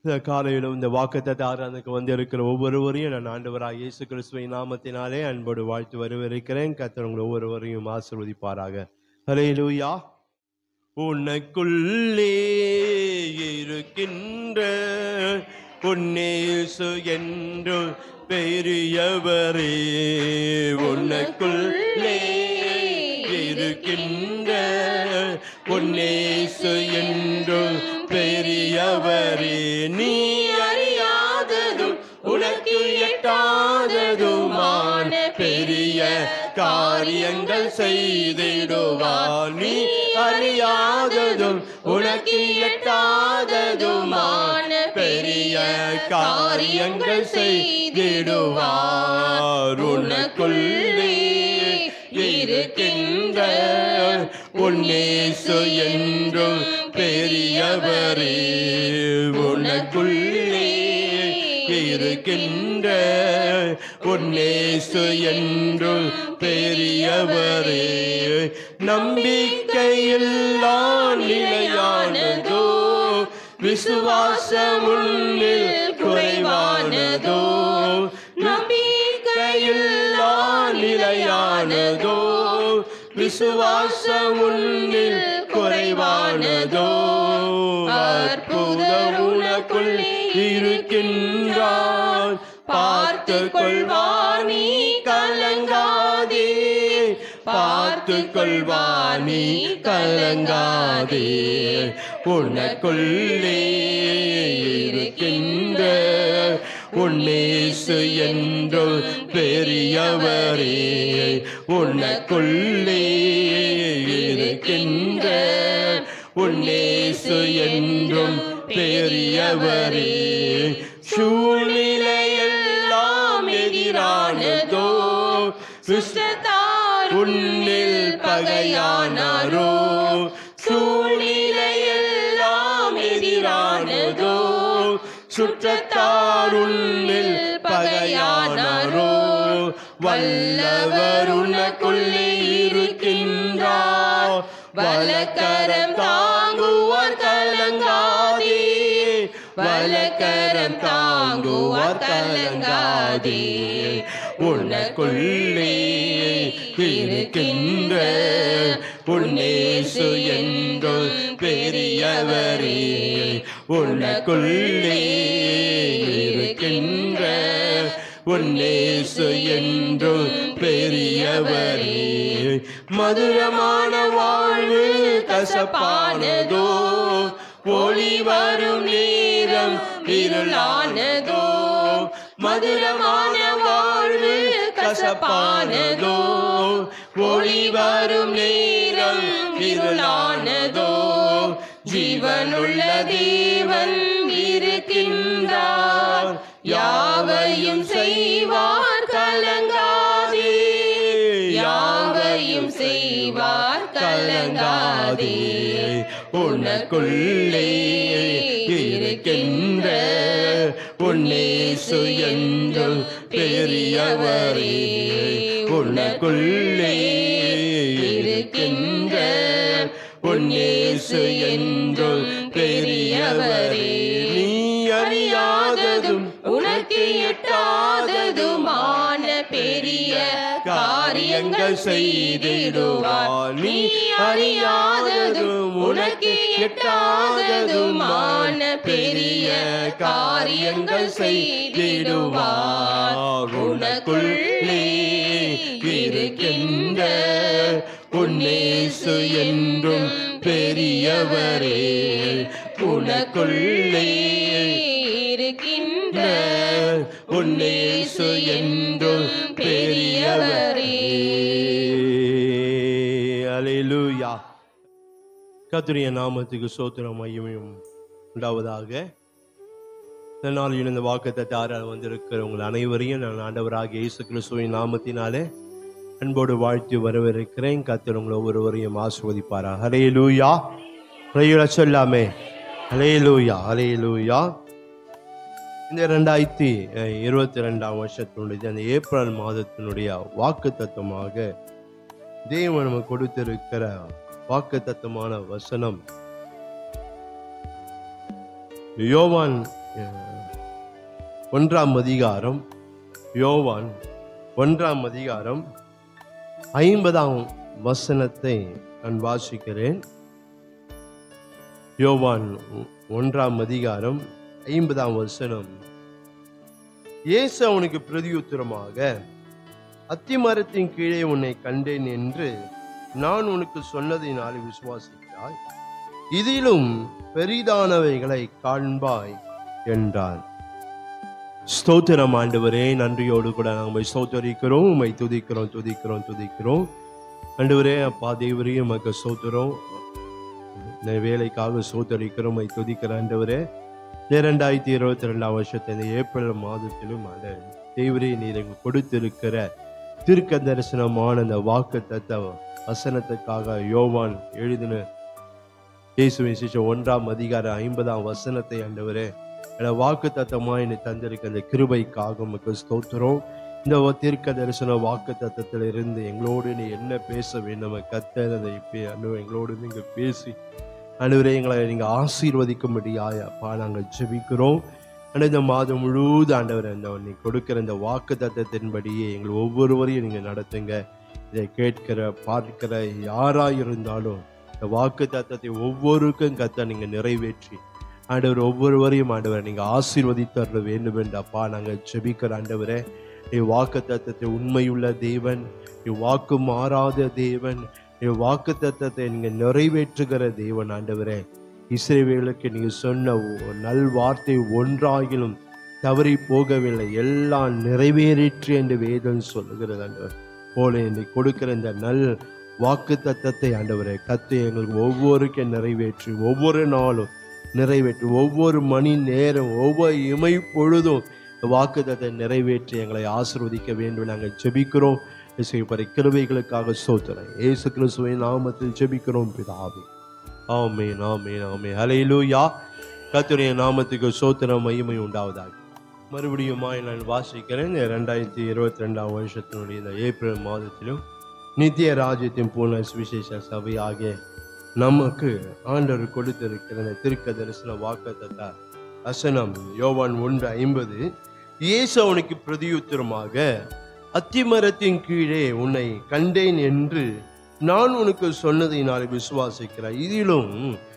இந்த காலையிலும் இந்த வாக்குத்தத்த ஆராதனைக்கு வந்து இருக்கிற ஒவ்வொருவரையும் நான் ஆண்டவராக இயேசு கிறிஸ்துவின் நாமத்தினாலே அன்போடு வாழ்த்து வரவேற்கிறேன் கர்த்தர் உங்களை ஒவ்வொருவரையும் ஆசீர்வதிப்பாராக ஹalleluya உனக்குள்ளே இருக்கின்ற உன்னேசு என்று பெரியவரே உனக்குள்ளே இருக்கின்ற உன்னேசு என்று பெரியவரே நீ அறியாததும் உனக்கு எட்டாததுமான பெரிய காரியங்கள் செய்திடுவார் நீ அறியாததும் உனக்கு எட்டாததுமான பெரிய காரியங்கள் செய்திடுவார் உனக்குள்ளே இருக்கின்ற உன்னேசு என்றும் பெரியவரே உனக்குள்ளே இருக்கின்ற உன்னேசு என்றும் பெரியவரே நம்பிக்கையில்லா நிலையானதோ விசுவாசம் உன்னில் குறைவானதோ நம்பிக்கையில்லா நிலையானதோ விசுவாசம் உன்னில் குறைவானதோ அற்புதம் உனக்குள் இருக்கின்றான் பார்த்து கொள்வானி கலங்காதே பார்த்து கொள்வானி கலங்காதே உனக்குள்ளே இருக்கின்ற உன்னேசு என்றும் பெரியவரே உனக்குள்ளே இருக்கின்ற உன்னேசு என்றும் பெரியவரே சூழ்நிலையெல்லாம் எதிரானதோ சுஷ்டத்தார் உன்னில் பகையானாரோ சூழ்நிலையெல்லாம் எதிரானதோ சுற்றத்தார் உன்னில் பகையானாரோ வல்லவர் உனக்குள்ளே இருக்கின்றார் வலக்கரம் தாங்குவார் கலங்காதே வலக்கரம் தாங்குவார் கலங்காதே உனக்குள்ளே இருக்கின்ற உன்னேசு என்றும் பெரியவரே உனக்குள்ளே இருக்கின்ற உன்னேசு என்றும் பெரியவரே மதுரமான வாழ்வு கசப்பானதோ ஒளி வரும் நேரம் இருளானதோ மதுரமான வாழ்வு கசப்பானதோ ஒளி வரும் நேரம் இருளானதோ ஜீவனுள்ள தேவன் இருக்கின்றார் யாவையும் செய்வார் கலங்காதே யாவையும் செய்வார் கலங்காதே உனக்குள்ளே இருக்கின்ற உன்னேசு என்றும் பெரியவரே உனக்குள்ளே இருக்கின்ற உன்னேசு என்றும் பெரியவரே நீ அறியாததும் உனக்கு எட்டாததுமான பெரிய காரியங்கள் செய்திடுவார் நீ அறியாததும் உனக்கு எட்டாததுமான பெரிய காரியங்கள் செய்திடுவார் உனக்குள்ளே இருக்கின்ற உன்னேசு என்றும் பெரியவரே உனக்குள்ளே இருக்கின்ற உன்னேசு என்றும் பெரியவரே அலையிலூயா கத்துரிய நாமத்துக்கு சோத்திரம் மையமும் உண்டாவதாக இந்த நாளில் இந்த வாக்குத்தத்தை ஆறால் வந்திருக்கிற உங்கள் அனைவரையும் நான் ஆண்டவராக இயேசு கிறிஸ்துவின் நாமத்தினாலே அன்போடு வாழ்த்தி வரவேற்கிறேன் கத்தர் உங்களை ஒவ்வொருவரையும் ஆசிர்வதிப்பாரா ஹலே லூயா ஹலையுலா சொல்லாமே ஹலே லூயா ஹலே லூயா இந்த ரெண்டாயிரத்தி இருபத்தி ரெண்டாம் வருஷத்தினுடைய அந்த ஏப்ரல் மாதத்தினுடைய வாக்கு தத்துவமாக தேவன் நமக்கு கொடுத்திருக்கிற வாக்கு தத்துவமான வசனம் யோவான் அஹ், ஒன்றாம் அதிகாரம் யோவான் ஒன்றாம் அதிகாரம் ஐம்பதாம் வசனத்தை நான் வாசிக்கிறேன் யோவான் ஒன்றாம் அதிகாரம் ஐம்பதாம் வசனம் இயேசு அவனுக்கு பிரதியுத்தரமாக அத்திமரத்தின் கீழே உன்னை கண்டேன் என்று நான் உனக்கு சொன்னதினால் விசுவாசிக்கிறாய் இதிலும் பெரிதானவைகளை காண்பாய் என்றார் ஸ்தோத்திரம் ஆண்டவரே நன்றியோடு கூட நாங்கள் ஸ்தோத்தரிக்கிறோம் உம்மை துதிக்கிறோம் துதிக்கிறோம் துதிக்கிறோம் ஆண்டவரே அப்பா தேவரே உமக்கு ஸ்தோத்திரம் இந்த வேலைக்காக சோத்தரிக்கிறோம் உம்மை துதிக்கிற ஆண்டவரே இரண்டாயிரத்தி இருபத்தி ரெண்டாம் வருஷத்து இந்த ஏப்ரல் மாதத்திலும் அந்த தேவரே நீர் எங்களுக்கு கொடுத்திருக்கிற திருக்க தரிசனமான அந்த வாக்கு தத்த வசனத்துக்காக யோவான் எழுதின இயேசுவின் சிஷ்ய ஒன்றாம் அதிகார ஐம்பதாம் வசனத்தை ஆண்டவரே என வாக்கு தத்தமா என்னை தந்திருக்க அந்த கிருபைக்காக உமக்கு ஸ்தோத்திரம் இந்த தீர்க்க தரிசன வாக்கு தத்தத்தில் இருந்து எங்களோடு நீ என்ன பேச வேண்டும் கத்தர் அதை இப்ப அண்ணு எங்களோடு நீங்க பேசி அனுவரே எங்களை நீங்க ஆசீர்வதிக்கும்படியாய் அப்பா நாங்கள் ஜெபிக்கிறோம் ஆனா இந்த மாதம் முழுவதும் ஆண்டவர் அந்த நீ கொடுக்கிற இந்த வாக்கு தத்தத்தின்படியே எங்கள் ஒவ்வொருவரையும் நீங்க நடத்துங்க இதை கேட்கிற பார்க்கிற யாராய் இருந்தாலும் இந்த வாக்கு தத்தத்தை ஒவ்வொருக்கும் கத்த நீங்க நிறைவேற்றி ஆண்டவர் ஒவ்வொருவரையும் ஆண்டவர் நீங்க ஆசீர்வதித்தர வேண்டும் என்று அப்பா நாங்கள் ஜெபிக்கிற ஆண்டவரே நீ வாக்கு தத்தத்தை உண்மையுள்ள தேவன் நீ வாக்கு மாறாத தேவன் நீ வாக்கு தத்தத்தை நீங்க நிறைவேற்றுகிற தேவன் ஆண்டவரே இஸ்ரேவேலுக்கு நீங்க சொன்ன ஒ- நல் வார்த்தை ஒன்றாகிலும் தவறி போகவில்லை எல்லாம் நிறைவேறிற்று என்று வேதம் சொல்லுகிறது ஆண்டவர் போல நீ கொடுக்கிற இந்த நல் வாக்கு தத்தத்தை ஆண்டவரே கத்து எங்களுக்கு ஒவ்வொருக்கும் நிறைவேற்றி ஒவ்வொரு நாளும் நிறைவேற்றி ஒவ்வொரு மணி நேரம் ஒவ்வொரு இமை பொழுதும் வாக்குத்தத்தை நிறைவேற்றி எங்களை ஆசீர்வதிக்க வேண்டும் நாங்கள் ஜெபிக்கிறோம் செய்யப்பட கிருபைகளுக்காக சோத்திரம் இயேசு கிறிஸ்துவின் நாமத்தில் ஜெபிக்கிறோம் பிதாவே ஆமென் ஆமென் ஆமென் ஹalleluya கர்த்தருடைய நாமத்துக்கு சோத்திரம் மகிமை உண்டாவதாக மறுபடியுமாய் நான் வாசிக்கிறேன் ரெண்டாயிரத்தி இருபத்தி ரெண்டாம் வருஷத்தினுடைய இந்த ஏப்ரல் மாதத்திலும் நித்திய ராஜ்யத்தின் பூர்ண சுவிசேஷ சபை ஆகிய நமக்கு ஆண்டவர் கொடுத்திருக்கிற இந்த திருக்க தரிசன வாக்குத்தத்த வசனம் யோவான் ஒன்று ஐம்பது இயேசு அவனுக்கு பிரதியுத்தரமாக அத்திமரத்தின் கீழே உன்னை கண்டேன் என்று நான் உனக்கு சொன்னதினால் விசுவாசிக்கிறாய் இதிலும்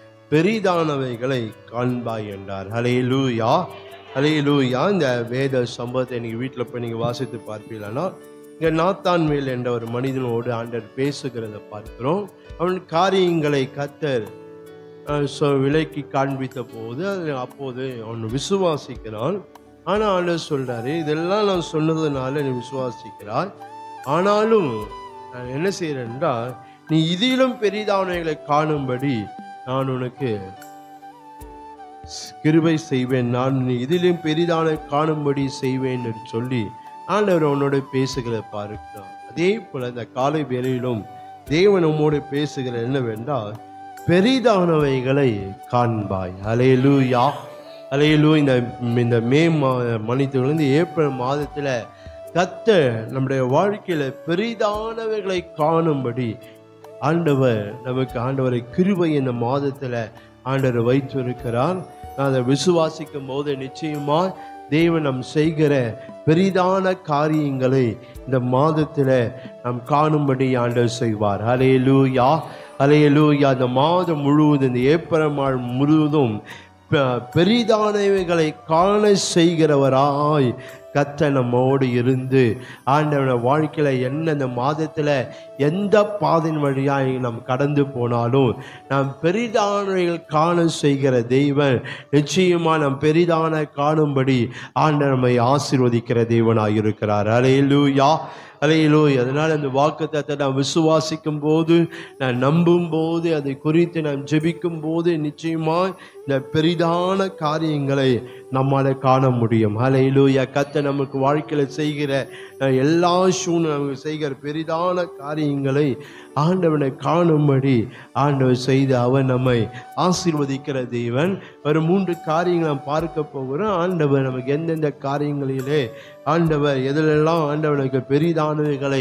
பெரிதானவைகளை காண்பாய் என்றார் ஹலே லூயா ஹலே லூயா இந்த வேத சம்பவத்தை நீங்க வீட்டில் போய் நீங்க வாசித்து பார்ப்பீங்கன்னா இங்க நாத்தான்வேல் என்ற ஒரு மனிதனோடு ஆண்டர் பேசுகிறத பார்க்கிறோம் அவன் காரியங்களை கத்தர் அஹ், சொ- விலைக்கு காண்பித்த போது அது அப்போது அவன் விசுவாசிக்கிறான் ஆனா ஆண்டவர் சொல்றாரு இதெல்லாம் நான் சொன்னதுனால நீ விசுவாசிக்கிறாய் ஆனாலும் நான் என்ன செய்யறேன் என்றால் நீ இதிலும் பெரிதானவைகளை காணும்படி நான் உனக்கு கிருபை செய்வேன் நான் நீ இதிலும் பெரிதான காணும்படி செய்வேன் என்று சொல்லி ஆண்டவர் அவனோட பேசுகிற பார்க்கிறான் அதே போல இந்த காலை வேளையிலும் தேவன் உம்மோடு பேசுகிற என்னவென்றால் பெரிதானவைகளை காண்பாய் அலையலூயா அலையலூ இந்த இந்த மே மா மணித்திலிருந்து ஏப்ரல் மாதத்துல கத்த நம்முடைய வாழ்க்கையில பெரிதானவைகளை காணும்படி ஆண்டவர் நமக்கு ஆண்டவரை கிருபை இந்த மாதத்துல ஆண்டவர் வைத்திருக்கிறார் நான் அதை விசுவாசிக்கும் போது நிச்சயமா தேவன் நம் செய்கிற பெரிதான காரியங்களை இந்த மாதத்துல நாம் காணும்படி ஆண்டவர் செய்வார் அலையலூயா அலையலூயா இந்த மாதம் முழுவதும் இந்த ஏப்ரல் மாதம் முழுவதும் பெ- பெரிதானவைகளை காண செய்கிறவராய் கத்த நம்மோடு இருந்து ஆண்டவன வாழ்க்கையில என்ன இந்த மாதத்துல எந்த பாதையின் வழியாய் நாம் கடந்து போனாலும் நாம் பெரிதானவைகள் காண செய்கிற தெய்வன் நிச்சயமா நாம் பெரிதான காணும்படி ஆண்டவர் நம்மை ஆசீர்வதிக்கிற தெய்வனாய் இருக்கிறார் அலையிலூயா அலையிலூயா அதனால அந்த வாக்குத்தத்தை நாம் விசுவாசிக்கும் போது நான் நம்பும் போது அதை குறித்து நாம் ஜெபிக்கும் போது நிச்சயமா இந்த பெரிதான காரியங்களை நம்மால காண முடியும் அலையிலூயா கத்த நமக்கு வாழ்க்கையில செய்கிற அஹ், எல்லா சூழ்நிலை நமக்கு செய்கிற பெரிதான காரியங்களை ஆண்டவனை காணும்படி ஆண்டவர் செய்து அவர் நம்மை ஆசீர்வதிக்கிற தேவன் ஒரு மூன்று காரியங்களை நாம் பார்க்க போகிறோம் ஆண்டவர் நமக்கு எந்தெந்த காரியங்களிலே ஆண்டவர் எதிலெல்லாம் ஆண்டவனுக்கு பெரிதானவைகளை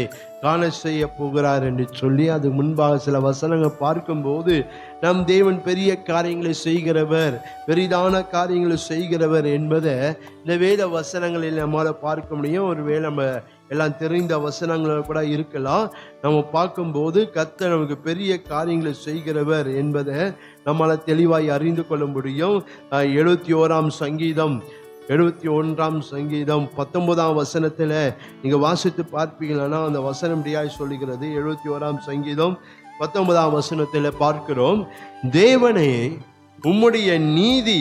காண செய்ய போகிறார் என்று சொல்லி அது முன்பாக சில வசனங்கள் பார்க்கும்போது நம் தேவன் பெரிய காரியங்களை செய்கிறவர் பெரிதான காரியங்களை செய்கிறவர் என்பதை இந்த வேத வசனங்களில் நம்மால் பார்க்க முடியும் ஒருவேளை நம்ம எல்லாம் தெரிந்த வசனங்கள் கூட இருக்கலாம் நம்ம பார்க்கும்போது கர்த்தர் நமக்கு பெரிய காரியங்களை செய்கிறவர் என்பதை நம்மளால் தெளிவாய் அறிந்து கொள்ள முடியும் அஹ், எழுபத்தி ஓராம் சங்கீதம் எழுபத்தி ஒன்றாம் சங்கீதம் பத்தொன்பதாம் வசனத்தில் நீங்கள் வாசித்து பார்ப்பீங்கன்னா அந்த வசனம் இப்படியாய் சொல்லுகிறது எழுபத்தி ஓராம் சங்கீதம் பத்தொன்பதாம் வசனத்தில் பார்க்கிறோம் தேவனே உம்முடைய நீதி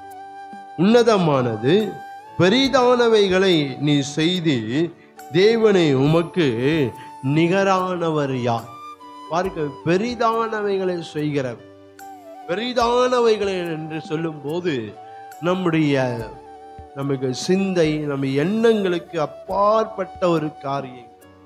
உன்னதமானது பெரிதானவைகளை நீ செய்து தேவனே உமக்கு நிகரானவர் யார் பார்க்க பெரிதானவைகளை செய்கிறவர் பெரிதானவைகளை என்று சொல்லும்போது நம்முடைய நமக்கு சிந்தை நம்ம எண்ணங்களுக்கு அப்பாற்பட்ட ஒரு காரியம்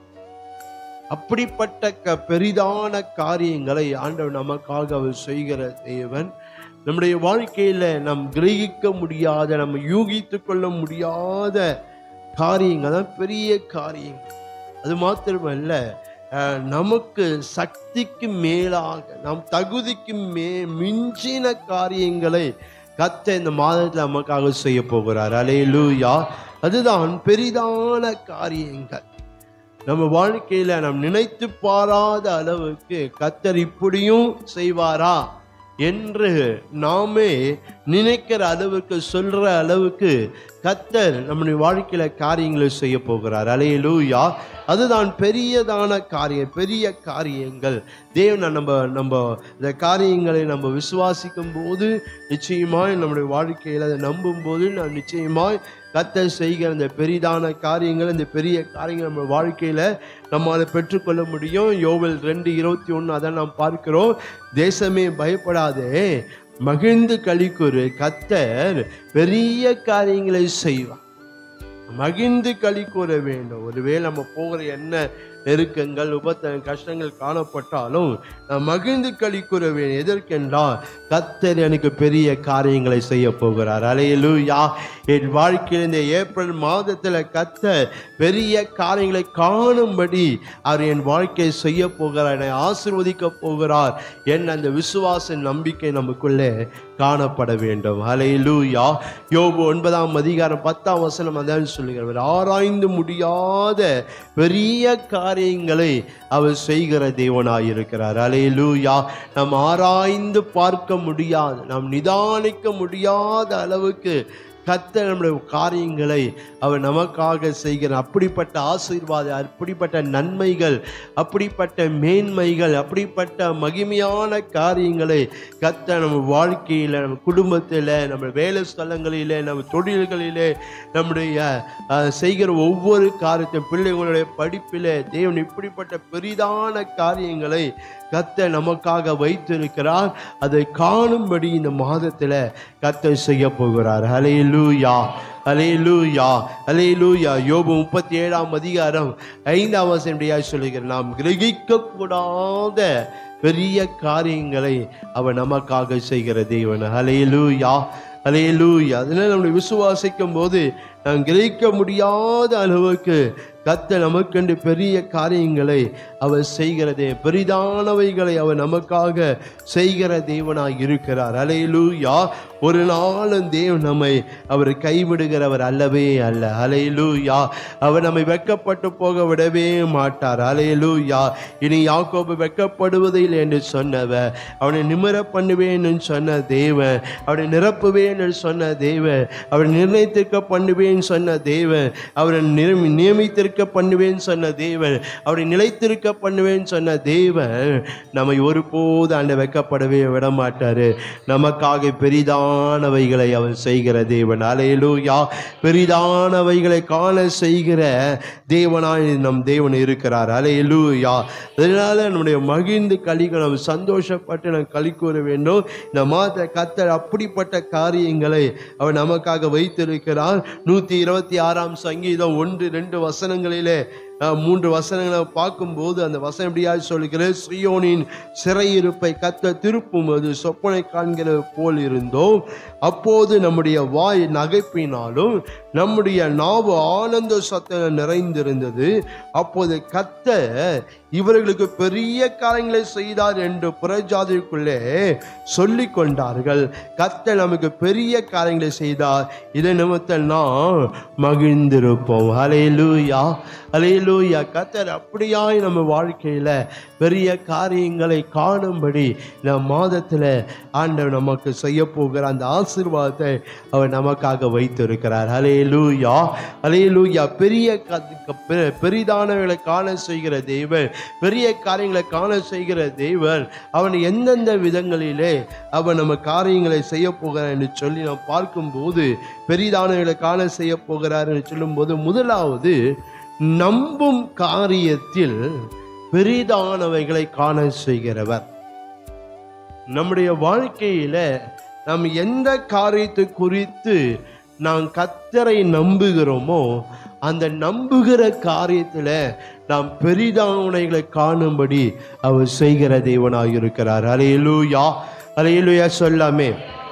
அப்படிப்பட்ட க பெரிதான காரியங்களை ஆண்டவர் நமக்காக அவர் செய்கிற தேவன் நம்முடைய வாழ்க்கையில நாம் கிரகிக்க முடியாத நம்ம யூகித்து கொள்ள முடியாத காரியங்கள் தான் பெரிய காரியங்கள் அது மாத்திரமல்ல அஹ், நமக்கு சக்திக்கு மேலாக நம் தகுதிக்கு மே மிஞ்சின காரியங்களை கத்த இந்த மாதத்தில் நமக்காக செய்ய போகிறார் அலேலூயா அதுதான் பெரிதான காரியங்கள் நம்ம வாழ்க்கையில நாம் நினைத்து பாராத அளவுக்கு கத்தர் இப்படியும் செய்வாரா என்று நாமே நினைக்கிற அளவுக்கு சொல்ற அளவுக்கு கத்தர் நம்முடைய வாழ்க்கையில காரியங்களை செய்ய போகிறார் அலையலூயா அதுதான் பெரியதான காரியம் பெரிய காரியங்கள் தேவனை நம்ம நம்ம இந்த காரியங்களை நம்ம விசுவாசிக்கும் போது நிச்சயமாய் நம்முடைய வாழ்க்கையில் அதை நம்பும் போது நாம் நிச்சயமாய் கத்தர் செய்கிற அந்த பெரிதான காரியங்கள் இந்த பெரிய காரியங்கள் நம்ம வாழ்க்கையில் நம்மால் பெற்றுக்கொள்ள முடியும் யோவல் ரெண்டு இருபத்தி ஒன்று அதை நாம் பார்க்கிறோம் தேசமே பயப்படாதே மகிழ்ந்து கலிக்குறு கத்தர் பெரிய காரியங்களை செய்வார் மகிழ்ந்து களி கூற வேண்டும் ஒருவேளை நம்ம போகிற என்ன நெருக்கங்கள் உபத்த கஷ்டங்கள் காணப்பட்டாலும் நாம் மகிழ்ந்து களி கூற வேண்டும் எதற்கென்றால் கத்தர் எனக்கு பெரிய காரியங்களை செய்ய போகிறார் அலையலூயா என் வாழ்க்கையில் இந்த ஏப்ரல் மாதத்தில் கத்தர் பெரிய காரியங்களை காணும்படி அவர் என் வாழ்க்கையை செய்ய போகிறார் என்னை ஆசிர்வதிக்க போகிறார் என் அந்த விசுவாச நம்பிக்கை நமக்குள்ளே காணப்பட வேண்டும் அலையிலூயா யோபு ஒன்பதாம் அதிகாரம் பத்தாம் வசனம் அதான் சொல்லுகிறவர் ஆராய்ந்து முடியாத பெரிய காரியங்களை அவர் செய்கிற தேவனாயிருக்கிறார் அலையிலூயா நாம் ஆராய்ந்து பார்க்க முடியாது நாம் நிதானிக்க முடியாத அளவுக்கு கத்த நம்முடைய காரியங்களை அவர் நமக்காக செய்கிற அப்படிப்பட்ட ஆசீர்வாத அப்படிப்பட்ட நன்மைகள் அப்படிப்பட்ட மேன்மைகள் அப்படிப்பட்ட மகிமையான காரியங்களை கத்த நம்ம வாழ்க்கையில் நம்ம குடும்பத்தில் நம்ம வேலை ஸ்தலங்களிலே நம்ம தொழில்களிலே நம்முடைய அஹ், செய்கிற ஒவ்வொரு காரியத்தையும் பிள்ளைகளுடைய படிப்பிலே தேவன் இப்படிப்பட்ட பெரிதான காரியங்களை கத்த நமக்காக வைத்திருக்கிறார் அதை காணும்படி இந்த மாதத்தில் கத்த செய்ய போகிறார் ஹalleluya ஹalleluya ஹalleluya யோபு முப்பத்தி ஏழாம் அதிகாரம் ஐந்தாம் வசனடியாய் சொல்லுகிறார் நாம் கிரகிக்க கூடாத பெரிய காரியங்களை அவர் நமக்காக செய்கிற தேவன் ஹalleluya ஹalleluya அதனால நம்மளை விசுவாசிக்கும் போது நாம் கிரகிக்க முடியாத அளவுக்கு கத்த நமக்கென்று பெரிய காரியங்களை அவர் செய்கிறதே பெரிதானவைகளை அவர் நமக்காக செய்கிற தேவனாய் இருக்கிறார் அலையிலூயா ஒரு நாளும் தேவன் நம்மை அவர் கைவிடுகிறவர் அல்லவே அல்ல அலையிலூயா அவர் நம்மை வெக்கப்பட்டு போக விடவே மாட்டார் அலையிலூயா இனி யாக்கோபு வெக்கப்படுவதில்லை என்று சொன்னவர் அவனை நிமிர பண்ணுவேன் என்று சொன்ன தேவன் அவனை நிரப்புவேன் என்று சொன்ன தேவன் அவனை நிர்ணயித்திருக்க பண்ணுவேன் சொன்ன தேவன் அவரை நியமி- நியமித்திருக்க பண்ணுவேன் சொன்ன தேவன் அவரை நிலைத்திருக்க பண்ணுவேன் சொன்ன தேவன் நம்மை ஒருபோது அந்த வெக்கப்படவே விட மாட்டாரு நமக்காக பெரிதானவைகளை அவர் செய்கிற தேவன் அலையலூயா பெரிதானவைகளை காண செய்கிற தேவனாய் நம் தேவன் இருக்கிறார் அலையலூயா அதனால நம்முடைய மகிழ்ந்து கலிக்க நம்ம சந்தோஷப்பட்டு நாம் களி கூற வேண்டும் இந்த மாத கத்தர் அப்படிப்பட்ட காரியங்களை அவர் நமக்காக வைத்திருக்கிறார் நூத்தி இருபத்தி ஆறாம் சங்கீதம் ஒன்று ரெண்டு வசனங்களிலே அஹ், மூன்று வசனங்களை பார்க்கும்போது அந்த வசனம் எப்படியா சொல்லுகிறது சியோனின் சிறையிருப்பை கத்த திருப்பும் அது சொப்பனை காண்கிறது போல் இருந்தோம் அப்போது நம்முடைய வாய் நகைப்பினாலும் நம்முடைய நாவு ஆனந்த சத்தம் நிறைந்திருந்தது அப்போது கத்த இவர்களுக்கு பெரிய காரியங்களை செய்தார் என்று புறஜாதிக்குள்ளே சொல்லிக் கொண்டார்கள் கத்த நமக்கு பெரிய காரியங்களை செய்தார் இதை நிமித்தம் நாம் மகிழ்ந்திருப்போம் அலையலூயா அலையலூயா கத்தர் அப்படியாய் நம்ம வாழ்க்கையில பெரிய காரியங்களை காணும்படி நம் மாதத்துல ஆண்டவர் நமக்கு செய்ய போகிற அந்த ஆசீர்வாதத்தை அவர் நமக்காக வைத்திருக்கிறார் அலையலூயா அலையலூயா பெரிய க- க- பெ- பெரிதானவர்களை காண செய்கிற தெய்வன் பெரிய காரியங்களை காண செய்கிற தெய்வன் அவன் எந்தெந்த விதங்களிலே அவன் நம்ம காரியங்களை செய்ய போகிறார் என்று சொல்லி நாம் பார்க்கும்போது பெரிதானவர்களை காண செய்ய போகிறார் என்று சொல்லும்போது முதலாவது நம்பும் காரியத்தில் பெரிதானவைகளை காண செய்கிறவர் நம்முடைய வாழ்க்கையில நாம் எந்த காரியத்தை குறித்து நாம் கத்தரை நம்புகிறோமோ அந்த நம்புகிற காரியத்துல நாம் பெரிதானவைகளை காணும்படி அவர் செய்கிற தேவனாக இருக்கிறார் அலையலூயா அலையலூயா சொல்லாமே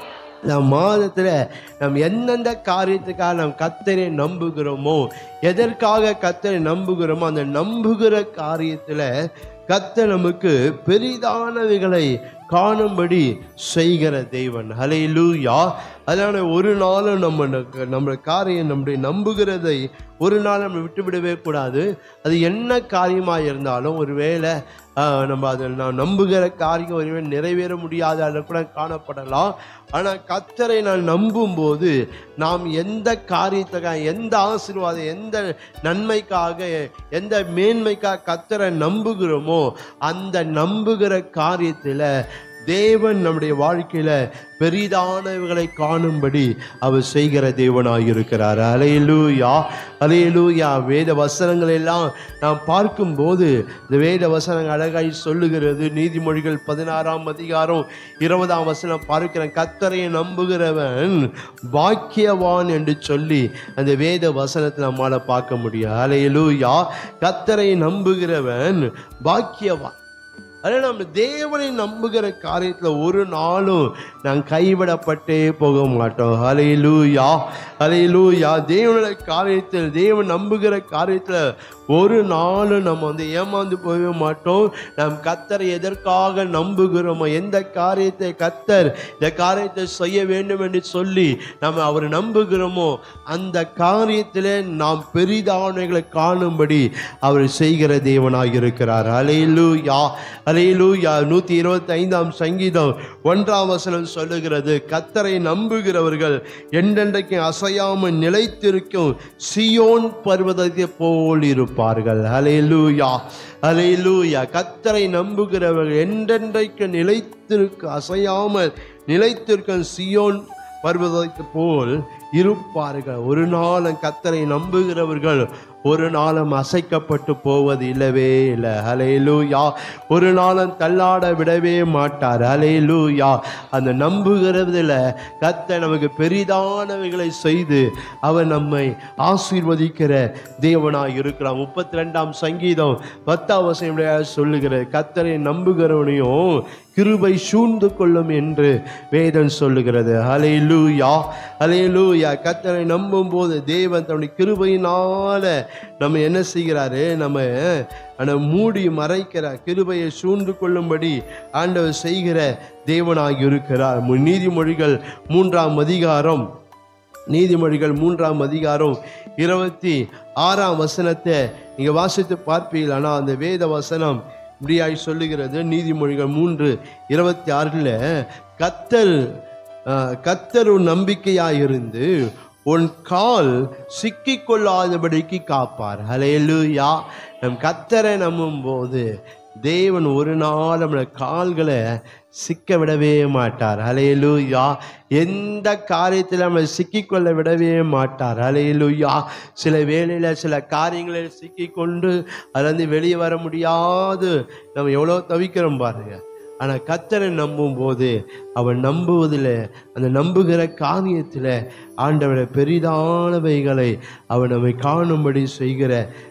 நம் மாதத்துல நாம் எந்தெந்த காரியத்துக்காக நாம் கத்தரை நம்புகிறோமோ எதற்காக கத்தரை நம்புகிறோமோ அந்த நம்புகிற காரியத்துல கத்த நமக்கு பெரிதானவைகளை காணும்படி செய்கிற தேவன் ஹalleluya அதனால ஒரு நாளும் நம்ம ந- நம்ம காரியம் நம்முடைய நம்புகிறதை ஒரு நாள் நம்ம விட்டுவிடவே கூடாது அது என்ன காரியமாக இருந்தாலும் ஒருவேளை ஆஹ், நம்ம அதை நான் நம்புகிற காரியம் ஒருவேளை நிறைவேற முடியாத அளவு கூட காணப்படலாம் ஆனால் கத்தரை நான் நம்பும்போது நாம் எந்த காரியத்துக்காக எந்த ஆசீர்வாதம் எந்த நன்மைக்காக எந்த மேன்மைக்காக கத்தரை நம்புகிறோமோ அந்த நம்புகிற காரியத்தில் தேவன் நம்முடைய வாழ்க்கையில பெரிதானவைகளை காணும்படி அவர் செய்கிற தேவனாய் இருக்கிறார் அலையலூயா அலையலூயா வேத வசனங்கள் எல்லாம் நாம் பார்க்கும்போது இந்த வேத வசனங்கள் அழகாய் சொல்லுகிறது நீதிமொழிகள் பதினாறாம் அதிகாரம் இருபதாம் வசனம் பார்க்கிறேன் கத்தரை நம்புகிறவன் பாக்கியவான் என்று சொல்லி அந்த வேத வசனத்தை நம்மால பார்க்க முடியும் அலையலூயா கத்தரை நம்புகிறவன் பாக்கியவான் அதனால் நம்ம தேவனை நம்புகிற காரியத்தில் ஒரு நாளும் நான் கைவிடப்பட்டே போக மாட்டோம் ஹலையிலூயா ஹலையிலூயா தேவனுடைய காரியத்தில் தேவன் நம்புகிற காரியத்தில் ஒரு நாளும் நம்ம வந்து ஏமாந்து போகவே மாட்டோம் நாம் கத்தரை எதற்காக நம்புகிறோமோ எந்த காரியத்தை கத்தர் இந்த காரியத்தை செய்ய வேண்டும் என்று சொல்லி நம்ம அவர் நம்புகிறோமோ அந்த காரியத்திலே நாம் பெரிதானவைகளை காணும்படி அவர் செய்கிற தேவனாக இருக்கிறார் அலையிலூயா அலையிலூயா நூற்றி இருபத்தி ஐந்தாம் சங்கீதம் ஒன்றாம் வசனம் சொல்லுகிறது கத்தரை நம்புகிறவர்கள் என்றென்றைக்கு அசையாமல் நிலைத்திருக்கும் சியோன் பர்வதத்தை போல் இருப்பார்கள் அலையிலூயா அலையிலூயா கத்தரை நம்புகிறவர்கள் என்றென்றைக்கு நிலைத்திருக்க அசையாமல் நிலைத்திருக்கும் சியோன் பர்வதத்தை போல் இருப்பார்கள் ஒரு நாளும் கத்தரை நம்புகிறவர்கள் ஒரு நாளும் அசைக்கப்பட்டு போவது இல்லவே இல்லை ஹலேலூயா ஒரு நாளும் தள்ளாட விடவே மாட்டார் ஹலேலூயா அந்த நம்புகிறதுல கத்த நமக்கு பெரிதானவைகளை செய்து அவர் நம்மை ஆசீர்வதிக்கிற தேவனாய் இருக்கிறார் முப்பத்தி ரெண்டாம் சங்கீதம் பத்தாம் வசனம் சொல்லுகிற கத்தரை நம்புகிறவனையும் கிருபை சூழ்ந்து கொள்ளும் என்று வேதம் சொல்லுகிறது ஹலேலூயா ஹலேலூயா கத்தரை நம்பும் போது தேவன் தன்னுடைய கிருபையினால நம்ம என்ன செய்கிறாரு நம்ம அந்த மூடி மறைக்கிறார் கிருபையை சூழ்ந்து கொள்ளும்படி ஆண்டவர் செய்கிற தேவனாக இருக்கிறார் மு- நீதிமொழிகள் மூன்றாம் அதிகாரம் நீதிமொழிகள் மூன்றாம் அதிகாரம் இருபத்தி ஆறாம் வசனத்தை நீங்க வாசித்து பார்ப்பீர்கள் ஆனால் அந்த வேத வசனம் இப்படியாய் சொல்லுகிறது நீதிமொழிகள் மூன்று இருபத்தி ஆறில் கத்தர் ஆஹ், கத்தர் உன் நம்பிக்கையாய் இருந்து உன் கால் சிக்கிக் கொள்ளாதபடிக்கு காப்பார் ஹலேலூயா நம் கத்தரை நம்பும் போது தேவன் ஒரு நாள் நம்மளோட கால்களை சிக்க விடவே மாட்டார் ஹலேலூயா எந்த காரியத்தில் நம்மளை சிக்கிக்கொள்ள விடவே மாட்டார் ஹலேலூயா சில வேளையில் சில காரியங்களில் சிக்கிக்கொண்டு அதுலேருந்து வெளியே வர முடியாது நம்ம எவ்வளோ தவிக்கிறோம் பாருங்க ஆனால் கத்தரை நம்பும் போது அவன் நம்புவதில் அந்த நம்புகிற காரியத்தில் ஆண்டவரை பெரிதானவைகளை அவன் நம்மை காணும்படி செய்கிற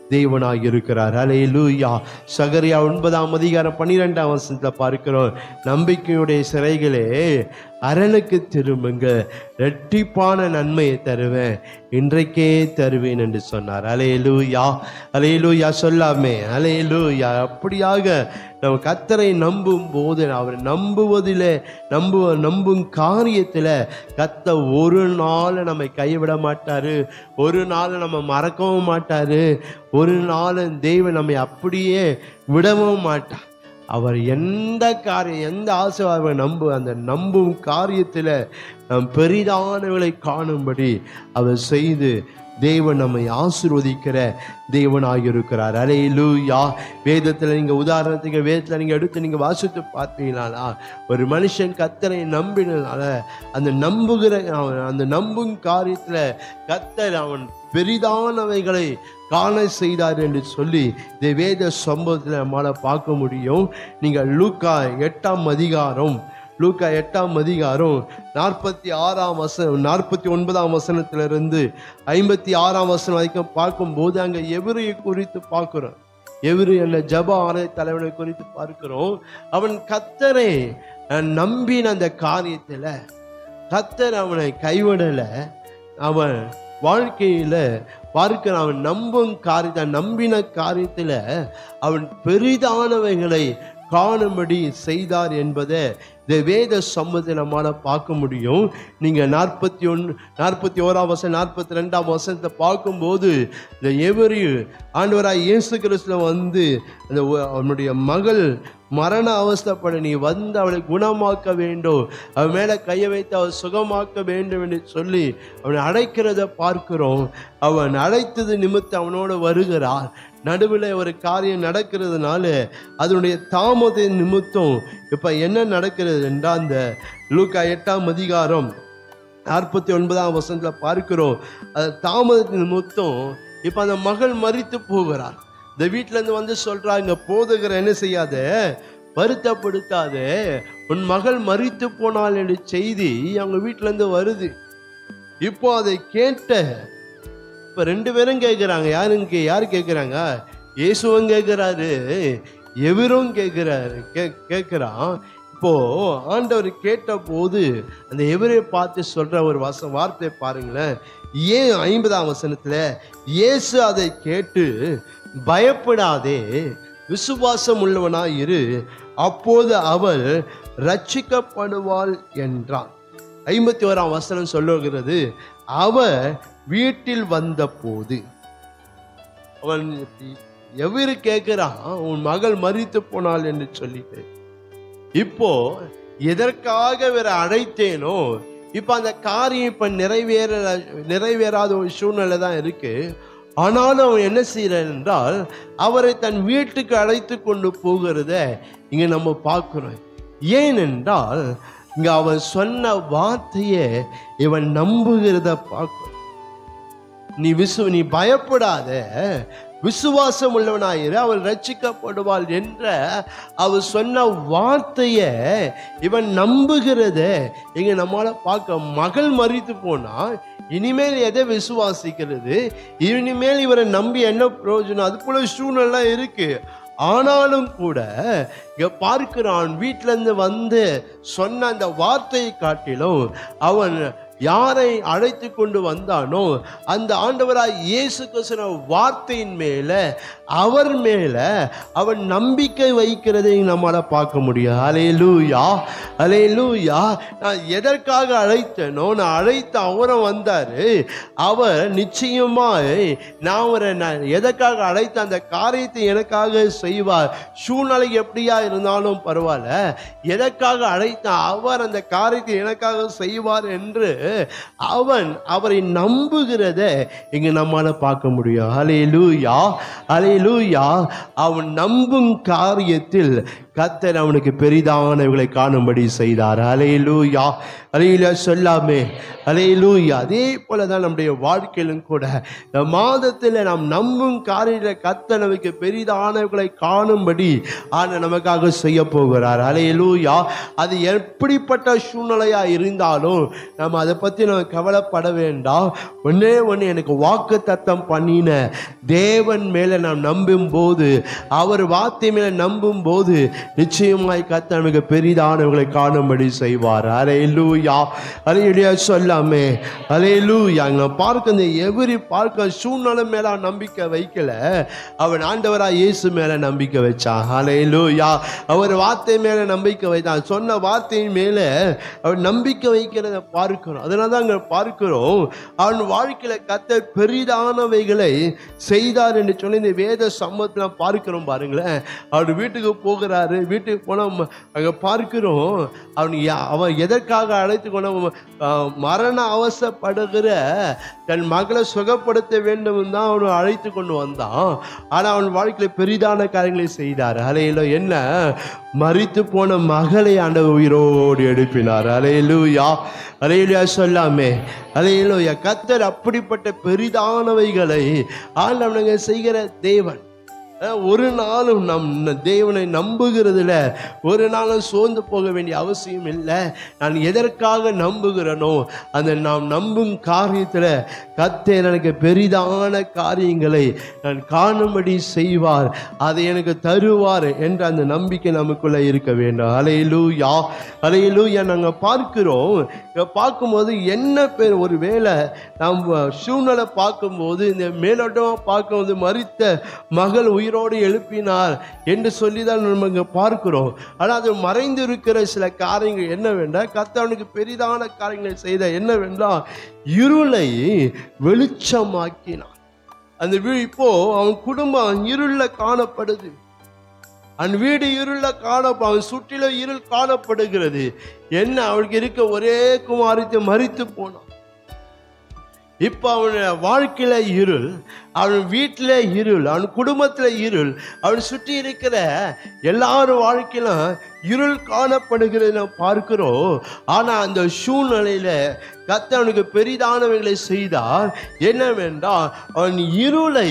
தேவனாய் இருக்கிறார் அலையிலூயா சகரியா ஒன்பதாம் அதிகாரம் பன்னிரெண்டாம் வசனத்தில் பார்க்கிறோம் நம்பிக்கையுடைய சிறைகளே அரணுக்கு திரும்புங்க ரெட்டிப்பான நன்மையை தருவேன் இன்றைக்கே தருவேன் என்று சொன்னார் அலையலூயா அலையலூயா சொல்லாமே அலையலூயா அப்படியாக நம்ம கத்தரை நம்பும் போது அவர் நம்புவதில் நம்பு நம்பும் காரியத்தில் கத்த ஒரு நாள் நம்மை கைவிட மாட்டாரு ஒரு நாள் நம்ம மறக்கவும் மாட்டாரு ஒரு நாள் தெய்வம் நம்மை அப்படியே விடவும் மாட்டார் அவர் எந்த காரியம் எந்த ஆசீர்வாதம் நம்பு அந்த நம்பும் காரியத்தில் நாம் பெரிதானவளை காணும்படி அவர் செய்து தேவன் நம்மை ஆசீர்வதிக்கிற தேவனாக இருக்கிறார் அலையிலூயா வேதத்தில் நீங்கள் உதாரணத்துக்கு வேதத்தில் நீங்கள் எடுத்து நீங்கள் வாசித்து பார்த்தீங்கன்னா ஒரு மனுஷன் கத்தரை நம்பினால அந்த நம்புகிற அவன் அந்த நம்பும் காரியத்தில் கத்தர் அவன் பெரிதானவைகளை காண செய்தார் என்று சொல்லி இந்த வேத சம்பவத்தில் நம்மளால் பார்க்க முடியும் நீங்கள் லூக்கா எட்டாம் அதிகாரம் லூக்கா எட்டாம் அதிகாரம் நாற்பத்தி ஆறாம் வசனம் நாற்பத்தி ஒன்பதாம் வசனத்திலிருந்து ஐம்பத்தி ஆறாம் வசனம் வரைக்கும் பார்க்கும்போது அங்கே எவரையை குறித்து பார்க்கிறோம் எவரு என்ற ஜப ஆலய தலைவனை குறித்து பார்க்கிறோம் அவன் கத்தரை அஹ், நம்பின அந்த காரியத்தில் கத்தர் அவனை கைவிடலை அவன் வாழ்க்கையில பார்க்கிற அவன் நம்பும் காரியத்தை நம்பின காரியத்துல அவன் பெரிதானவைகளை காணும்படி செய்தார் என்பதை இந்த வேத சம்மத்தை நம்மால பார்க்க முடியும் நீங்க நாற்பத்தி ஒன்று நாற்பத்தி ஓராம் வருஷம் நாற்பத்தி ரெண்டாம் வருஷத்தை பார்க்கும்போது இந்த எவரி ஆண்டவராய் இயேசு கிறிஸ்துவ வந்து அந்த ஒ- அவனுடைய மகள் மரண அவஸ்தைப்பட நீ வந்து அவளை குணமாக்க வேண்டும் அவன் மேலே கையை வைத்து அவள் சுகமாக்க வேண்டும் என்று சொல்லி அவனை அழைக்கிறத பார்க்கிறோம் அவன் அழைத்தது நிமித்தம் அவனோடு வருகிறார் நடுவில் ஒரு காரியம் நடக்கிறதுனால அதனுடைய தாமத நிமித்தம் இப்போ என்ன நடக்கிறது என்றால் அந்த லூக்கா எட்டாம் அதிகாரம் நாற்பத்தி ஒன்பதாம் வசனத்தில் பார்க்கிறோம் அது தாமத நிமித்தம் இப்போ அந்த மகள் மறித்து போகிறார் இந்த வீட்ல இருந்து வந்து சொல்றாங்க போதகர் என்ன செய்யாத வருத்தப்படுத்தாத உன் மகள் மறித்து போனாள் என்ற செய்தி அவங்க வீட்ல இருந்து வருது இப்போ அதை கேட்ட இப்ப ரெண்டு பேரும் கேட்குறாங்க யாருங்க யாரு கேட்குறாங்க இயேசுவும் கேட்குறாரு எவரும் கேட்குறாரு கே கேட்குறான் இப்போ ஆண்டவர் கேட்ட போது அந்த எவரை பார்த்து சொல்ற ஒரு வச வார்த்தை பாருங்களேன் ஏன் ஐம்பதாம் வசனத்துல இயேசு அதை கேட்டு பயப்படாதே விசுவாசம் உள்ளவனாய் இரு அப்போது அவள் ரட்சிக்கப்படுவாள் என்றான் ஐம்பத்தி ஓராம் வசனம் சொல்லுகிறது அவ வீட்டில் வந்த போது அவன் எவரு கேட்கிறான் உன் மகள் மறித்து போனாள் என்று சொல்லிட்டு இப்போ எதற்காக வேற அழைத்தேனோ இப்ப அந்த காரியம் இப்ப நிறைவேற நிறைவேறாத ஒரு சூழ்நிலை தான் இருக்கு ஆனாலும் அவன் என்ன செய்யறான் என்றால் அவரை தன் வீட்டுக்கு அழைத்து கொண்டு போகிறத இங்க நம்ம பார்க்கிறோம் ஏனென்றால் இங்க அவன் சொன்ன வார்த்தையை இவன் நம்புகிறத பார்க்கிறோம் நீ விசு நீ பயப்படாத விசுவாசம் உள்ளவனாயிரு அவள் ரட்சிக்கப்படுவாள் என்ற அவள் சொன்ன வார்த்தைய இவன் நம்புகிறத இங்க நம்மளால பார்க்க மகள் மறித்து போனா இனிமேல் எதை விசுவாசிக்கிறது இனிமேல் இவரை நம்பி என்ன பிரயோஜனம் அது போல சூழ்நிலை இருக்கு ஆனாலும் கூட இங்க பார்க்கிறான் வீட்ல இருந்து வந்து சொன்ன அந்த வார்த்தையை காட்டிலும் அவன் யாரை அழைத்து கொண்டு வந்தானோ அந்த ஆண்டவராய் இயேசு கிறிஸ்துவ வார்த்தையின் மேல அவர் மேல அவன் நம்பிக்கை வைக்கிறதை நம்மளால பார்க்க முடியும் அலையலூயா அலையலூயா நான் எதற்காக அழைத்தனோ நான் அழைத்த அவரும் வந்தாரு அவர் நிச்சயமாய் நான் அவரை நான் எதற்காக அழைத்த அந்த காரியத்தை எனக்காக செய்வார் சூழ்நிலை எப்படியா இருந்தாலும் பரவாயில்ல எதற்காக அழைத்த அவர் அந்த காரியத்தை எனக்காக செய்வார் என்று அவன் அவரை நம்புகிறத இங்க நம்மால பார்க்க முடியும் அலையலூயா அலையலூயா அவன் நம்பும் காரியத்தில் கத்தர் அவனுக்கு பெரிதானவர்களை காணும்படி செய்தார் அலையிலூயா அலையில சொல்லாமே அலையிலூயா அதே போல தான் நம்முடைய வாழ்க்கையிலும் கூட இந்த மாதத்தில் நாம் நம்பும் காரியங்களை கத்தர் நமக்கு பெரிதானவர்களை காணும்படி ஆன நமக்காக செய்ய போகிறார் அலையிலூயா அது எப்படிப்பட்ட சூழ்நிலையா இருந்தாலும் நம்ம அதை பற்றி நம்ம கவலைப்பட வேண்டாம் ஒன்னே ஒன்று எனக்கு வாக்கு தத்தம் பண்ணின தேவன் மேலே நாம் நம்பும் போது அவர் வார்த்தை மேலே நம்பும் போது நிச்சயமாய் கத்த நமக்கு பெரிதானவர்களை காணும்படி செய்வார் அலையிலூயா அலையிலையா சொல்லாமே அலையிலூயா நான் பார்க்க இந்த எவரி பார்க்க சூழ்நிலை மேல அவன் நம்பிக்கை வைக்கல அவன் ஆண்டவராக இயேசு மேல நம்பிக்கை வச்சான் அலையிலூயா அவர் வார்த்தை மேல நம்பிக்கை வைத்தான் சொன்ன வார்த்தையின் மேல அவன் நம்பிக்கை வைக்கிறத பார்க்கிறோம் அதனால தான் அங்க பார்க்கிறோம் அவன் வாழ்க்கையில கத்த பெரிதானவைகளை செய்தார் என்று சொல்லி இந்த வேத சம்மத்தில் பார்க்கிறோம் பாருங்களேன் அவர் வீட்டுக்கு போகிறாரு வீட்டுக்கு போனால் அங்கே பார்க்கிறோம் அவன் யா- அவன் எதற்காக அழைத்து கொண்ட அஹ், மரண அவசப்படுகிற தன் மகளை சுகப்படுத்த வேண்டும் தான் அவன் அழைத்து கொண்டு வந்தான் ஆனால் அவன் வாழ்க்கையில் பெரிதான காரியங்களை செய்தார் அலையில என்ன மறித்து போன மகளை ஆண்டவர் உயிரோடு எழுப்பினார் அலையிலூயா அலையிலுயா சொல்லாமே அலையிலூயா கத்தர் அப்படிப்பட்ட பெரிதானவைகளை ஆண்டவனுங்க செய்கிற தேவன் அஹ் ஒரு நாளும் நம் தேவனை நம்புகிறதுல ஒரு நாளும் சோர்ந்து போக வேண்டிய அவசியம் இல்லை நான் எதற்காக நம்புகிறேனோ அந்த நாம் நம்பும் காரியத்தில் கத்தர் எனக்கு பெரிதான காரியங்களை நான் காணும்படி செய்வார் அதை எனக்கு தருவார் என்ற அந்த நம்பிக்கை நமக்குள்ள இருக்க வேண்டும் அலையிலூயா அலையிலூயா நாங்கள் பார்க்கிறோம் இங்க பார்க்கும்போது என்ன பேர் ஒரு வேளை நாம் சூழ்நிலை பார்க்கும்போது இந்த மேலோட்டமாக பார்க்கும்போது மறித்த மகள் உயிரோடு எழுப்பினார் என்று சொல்லி தான் நம்ம இங்கே பார்க்கிறோம் ஆனால் அது மறைந்து இருக்கிற சில காரியங்கள் என்னவென்றால் கத்தவனுக்கு பெரிதான காரியங்களை செய்த என்னவென்றால் இருளை வெளிச்சமாக்கினான் அந்த வீ- இப்போ அவன் குடும்பம் இருள்ல காணப்படுது அவன் வீடு இருள காணப்ப அவன் சுற்றிலும் இருள் காணப்படுகிறது என்ன அவனுக்கு இருக்க ஒரே குமாரித்து மறித்து போனான் இப்போ அவன் வாழ்க்கையில இருள் அவன் வீட்டில் இருள் அவன் குடும்பத்தில் இருள் அவன் சுற்றி இருக்கிற எல்லாரும் வாழ்க்கையிலும் இருள் காணப்படுகிறது நாம் பார்க்கிறோம் ஆனால் அந்த சூழ்நிலையில கத்த அவனுக்கு பெரிதானவைகளை செய்தார் என்னவென்றால் அவன் இருளை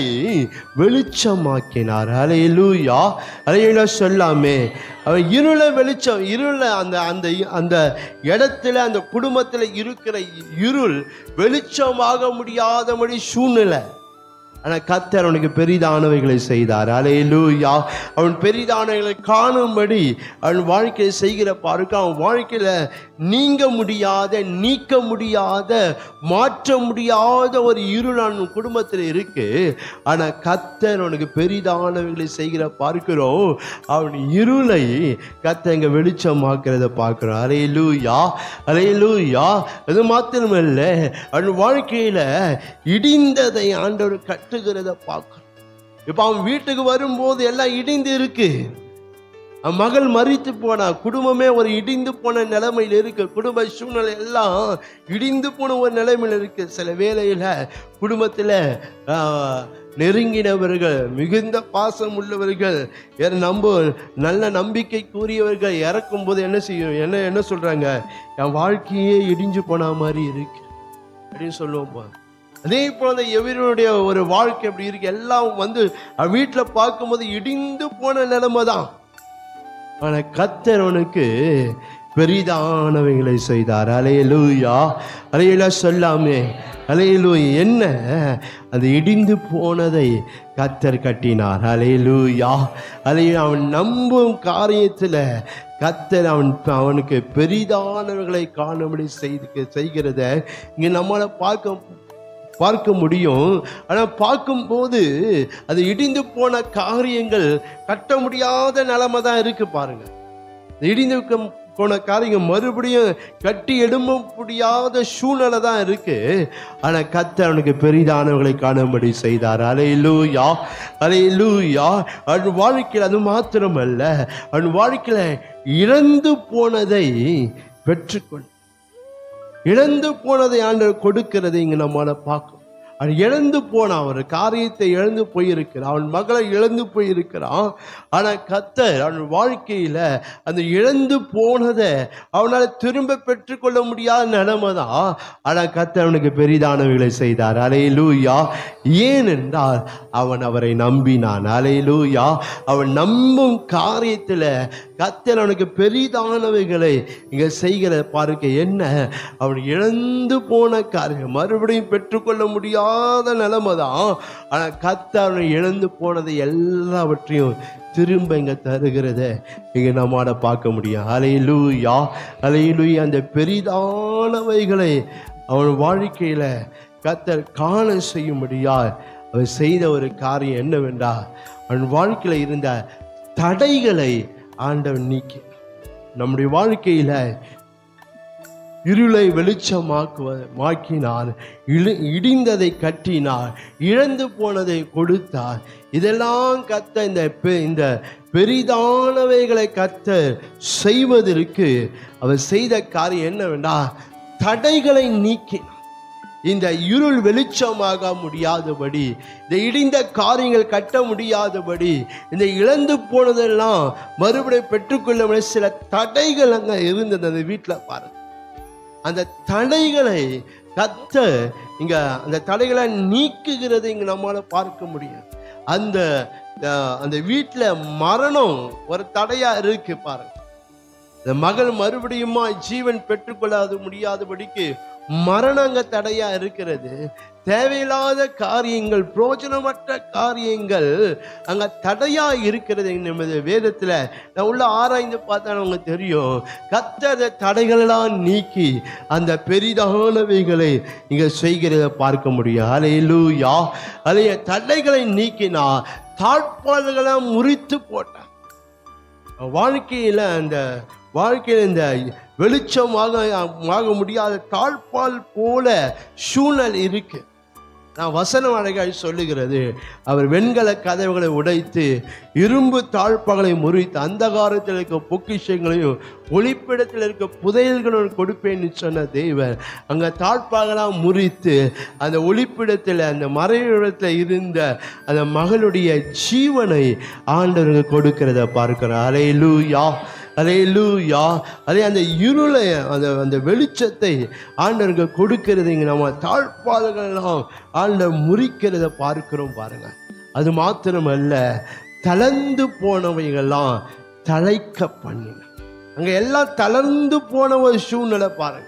வெளிச்சமாக்கினார் அலையிலூயா அலையில சொல்லாமே அவன் இருளை வெளிச்சம் இருளை அந்த அந்த அந்த இடத்துல அந்த குடும்பத்தில் இருக்கிற இருள் வெளிச்சமாக முடியாதபடி சூழ்நிலை ஆனால் கத்தர் அவனுக்கு பெரிதானவைகளை செய்தார் அலையிலூயா அவன் பெரிதானவைகளை காணும்படி அவன் வாழ்க்கையை செய்கிற பாருக்கு அவன் வாழ்க்கையில் நீங்க முடியாத நீக்க முடியாத மாற்ற முடியாத ஒரு இருள் அவன் குடும்பத்தில் இருக்கு ஆனால் கத்தர் அவனுக்கு பெரிதானவைகளை செய்கிற பார்க்கிறோம் அவன் இருளை கத்த இங்க வெளிச்சமாக்குறத பார்க்கிறோம் அலையிலூயா அலையிலூயா அது மாத்திரமல்ல அவன் வாழ்க்கையில இடிந்ததை ஆண்டவர் கட்டுகிறத பார்க்கிறோம் இப்போ அவன் வீட்டுக்கு வரும்போது எல்லாம் இடிந்து இருக்கு அவன் மகள் மறித்து போனா குடும்பமே ஒரு இடிந்து போன நிலைமையில் இருக்கு குடும்ப சூழ்நிலை எல்லாம் இடிந்து போன ஒரு நிலைமையில் இருக்கு சில வேளையில குடும்பத்தில் நெருங்கினவர்கள் மிகுந்த பாசம் உள்ளவர்கள் யார் நம்ப நல்ல நம்பிக்கை கூறியவர்கள் இறக்கும் போது என்ன செய்யும் என்ன என்ன சொல்றாங்க என் வாழ்க்கையே இடிஞ்சு போன மாதிரி இருக்கு அப்படின்னு சொல்லுவோம் பா. அதே போல எவருடைய ஒரு வாழ்க்கை அப்படி இருக்கு எல்லாம் வந்து வீட்டில் பார்க்கும்போது இடிந்து போன நிலைமை தான் ஆனா கத்தர் அவனுக்கு பெரிதானவைகளை செய்தார் அலையலூயா அலையில சொல்லாமே அலையலூய் என்ன அது இடிந்து போனதை கத்தர் கட்டினார் அலையலூயா அலைய அவன் நம்பும் காரியத்துல கத்தர் அவன் அவனுக்கு பெரிதானவர்களை காணும்படி செய்து செய்கிறத இங்க நம்மளை பார்க்க பார்க்க முடியும் ஆனால் பார்க்கும்போது அது இடிந்து போன காரியங்கள் கட்ட முடியாத நிலைமை தான் இருக்கு பாருங்க இது இடிந்து க- போன காரியங்கள் மறுபடியும் கட்டி எழும்ப முடியாத சூழ்நிலை தான் இருக்கு ஆனால் கத்த அவனுக்கு பெரிதானவர்களை காணும்படி செய்தார் அலையிலூயா அலையிலூயா அவன் வாழ்க்கையில் அது மாத்திரமல்ல அவன் வாழ்க்கையில இழந்து போனதை பெற்றுக்கொண்டு இழந்து போனதை ஆண்டவர் கொடுக்கிறதை இங்க நம்மளால பார்க்கும் அவன் இழந்து போனான் ஒரு காரியத்தை இழந்து போயிருக்கிறான் அவன் மகளை இழந்து போயிருக்கிறான் ஆனா கத்தர் அவன் வாழ்க்கையில அந்த இழந்து போனதை அவனால திரும்ப பெற்றுக்கொள்ள முடியாத நிலைமை தான் ஆனா கத்தர் அவனுக்கு பெரிதானவைகளை செய்தார் அலையிலூயா ஏனென்றால் அவன் அவரை நம்பினான் அலையிலூயா அவன் நம்பும் காரியத்துல கத்தர் அவனுக்கு பெரிதானவைகளை இங்க செய்கிற பார்க்க என்ன அவன் இழந்து போன காரியம் மறுபடியும் பெற்றுக்கொள்ள முடியாத நிலைமை தான் ஆனா கத்தர் அவனை இழந்து போனதை எல்லாவற்றையும் திரும்ப இங்க தருகிறத இங்க நம்மால பார்க்க முடியும் அலையிலூயா அலையிலூயா அந்த பெரிதானவைகளை அவன் வாழ்க்கையில கத்தர் காண செய்யும்படியா அவர் செய்த ஒரு காரியம் என்னவென்றால் அவன் வாழ்க்கையில இருந்த தடைகளை ஆண்டவன் நீக்கி நம்முடைய வாழ்க்கையில இருளை வெளிச்சமாக்குவ மாக்கினார் இழு இடிந்ததை கட்டினார் இழந்து போனதை கொடுத்தார் இதெல்லாம் கத்த இந்த பெ- இந்த பெரிதானவைகளை கத்த செய்வதற்கு அவர் செய்த காரியம் என்னவென்றா தடைகளை நீக்கினார் இந்த இருள் வெளிச்சமாக முடியாதபடி இந்த இடிந்த காரியங்கள் கட்ட முடியாதபடி இந்த இழந்து போனதெல்லாம் மறுபடியும் பெற்றுக்கொள்ள முடியாத சில தடைகள் அங்க இருந்தது அந்த வீட்டில் பாருங்க அந்த தடைகளை கத்த இங்க அந்த தடைகளை நீக்குகிறதை இங்க நம்மால பார்க்க முடியும் அந்த அஹ், அந்த வீட்டுல மரணம் ஒரு தடையா இருக்கு பாருங்க இந்த மகள் மறுபடியுமா ஜீவன் பெற்றுக்கொள்ளாத முடியாதபடிக்கு மரணம் அங்க தடையா இருக்கிறது தேவையில்லாத காரியங்கள் பிரயோஜனமற்ற காரியங்கள் அங்க தடையா இருக்கிறது நமது வேதத்துல நான் உள்ள ஆராய்ந்து பார்த்தா நமக்கு தெரியும் கத்தத தடைகளெல்லாம் நீக்கி அந்த பெரிதானவைகளை இங்க செய்கிறத பார்க்க முடியும் அலையிலூயா அலைய தடைகளை நீக்கினா தாழ்பாடுகளை முறித்து போட்டான் வாழ்க்கையில அந்த வாழ்க்கையில இந்த வெளிச்சமாக ஆக முடியாத தாழ்பால் போல சூழல் இருக்கு நான் வசனம் அழகாய் சொல்லுகிறது அவர் வெண்கல கதவுகளை உடைத்து இரும்பு தாழ்ப்பாகளை முறித்து அந்தகாரத்தில் இருக்க பொக்கிஷங்களையும் ஒளிப்பிடத்தில் இருக்க புதையல்களும் கொடுப்பேன்னு சொன்ன தெய்வர் அங்க தாழ்ப்பாகலாம் முறித்து அந்த ஒளிப்பிடத்தில் அந்த மறைவிடத்தில் இருந்த அந்த மகளுடைய ஜீவனை ஆண்டவருக்கு கொடுக்கிறத பார்க்கிறோம் அலையிலூயா அலையிலூயா அதே அந்த இருளை அந்த அந்த வெளிச்சத்தை ஆண்டவருக்கு கொடுக்கிறது இங்க நம்ம தாழ்ப்பாளர்களெல்லாம் ஆண்டவர் முறிக்கிறத பார்க்கிறோம் பாருங்க அது மாத்திரமல்ல தளர்ந்து போனவைகள்லாம் தழைக்க பண்ணின அங்க எல்லாம் தளர்ந்து போன ஒரு சூழ்நிலை பாருங்க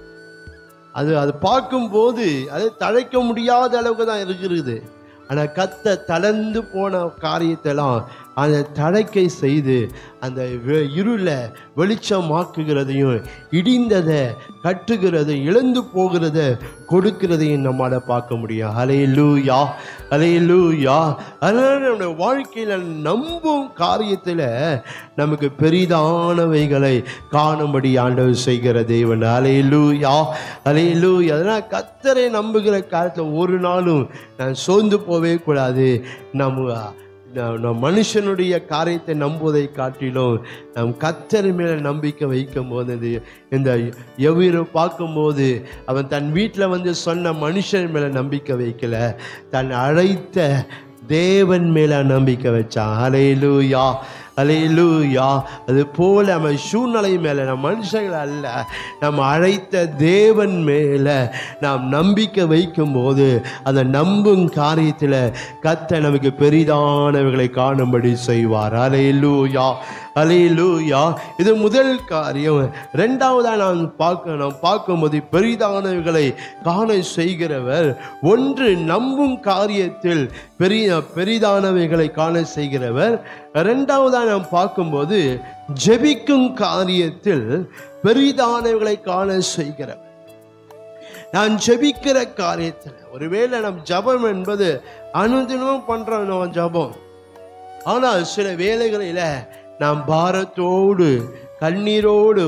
அது அது பார்க்கும்போது அது தழைக்க முடியாத அளவுக்கு தான் இருக்கிறது ஆனா கத்த தளர்ந்து போன காரியத்தெல்லாம் அந்த தடைக்கை செய்து அந்த வெ- இருளை வெளிச்சமாக்குகிறதையும் இடிந்ததை கட்டுகிறது இழந்து போகிறத கொடுக்கிறதையும் நம்மால பார்க்க முடியும் அலையிலூயா அலையிலூயா அதனால நம்முடைய வாழ்க்கையில நம்பும் காரியத்துல நமக்கு பெரிதானவைகளை காணும்படி ஆண்டவர் செய்கிற தேவன் அலையிலூயா அலையிலூயா அதனால் கத்தரை நம்புகிற காலத்தில் ஒரு நாளும் நான் சோர்ந்து போவே கூடாது நம்ம நம் நம் மனுஷனுடைய காரியத்தை நம்புவதை காட்டிலும் நம் கத்தர் மேல நம்பிக்கை வைக்கும் போது இது இந்த எவ்வளவு பார்க்கும்போது அவன் தன் வீட்டில் வந்து சொன்ன மனுஷன் மேல நம்பிக்கை வைக்கல தன் அழைத்த தேவன் மேல நம்பிக்கை வச்சான் அலையிலூயா அலையிலூயா அது போல நம்ம சூழ்நிலை மேல நம்ம மனுஷர்கள் அல்ல நம்ம அழைத்த தேவன் மேல நாம் நம்பிக்கை வைக்கும் போது அதை நம்பும் காரியத்தில் கத்த நமக்கு பெரிதானவைகளை காணும்படி செய்வார் அலையிலூயா அலையிலூயா இது முதல் காரியம் ரெண்டாவதா நான் பார்க்க நாம் பார்க்கும்போது பெரிதானவைகளை காண செய்கிறவர் ஒன்று நம்பும் காரியத்தில் பெரிய பெரிதானவைகளை காண செய்கிறவர் ரெண்டாவதா நாம் பார்க்கும்போது ஜெபிக்கும் காரியத்தில் பெரிதானவைகளை காண செய்கிறவர் நான் ஜெபிக்கிற காரியத்தில் ஒருவேளை நம் ஜெபம் என்பது அனுதினமும் பண்றோம் நம்ம ஜெபம் ஆனால் சில வேளைகளில நாம் பாரத்தோடு கண்ணீரோடு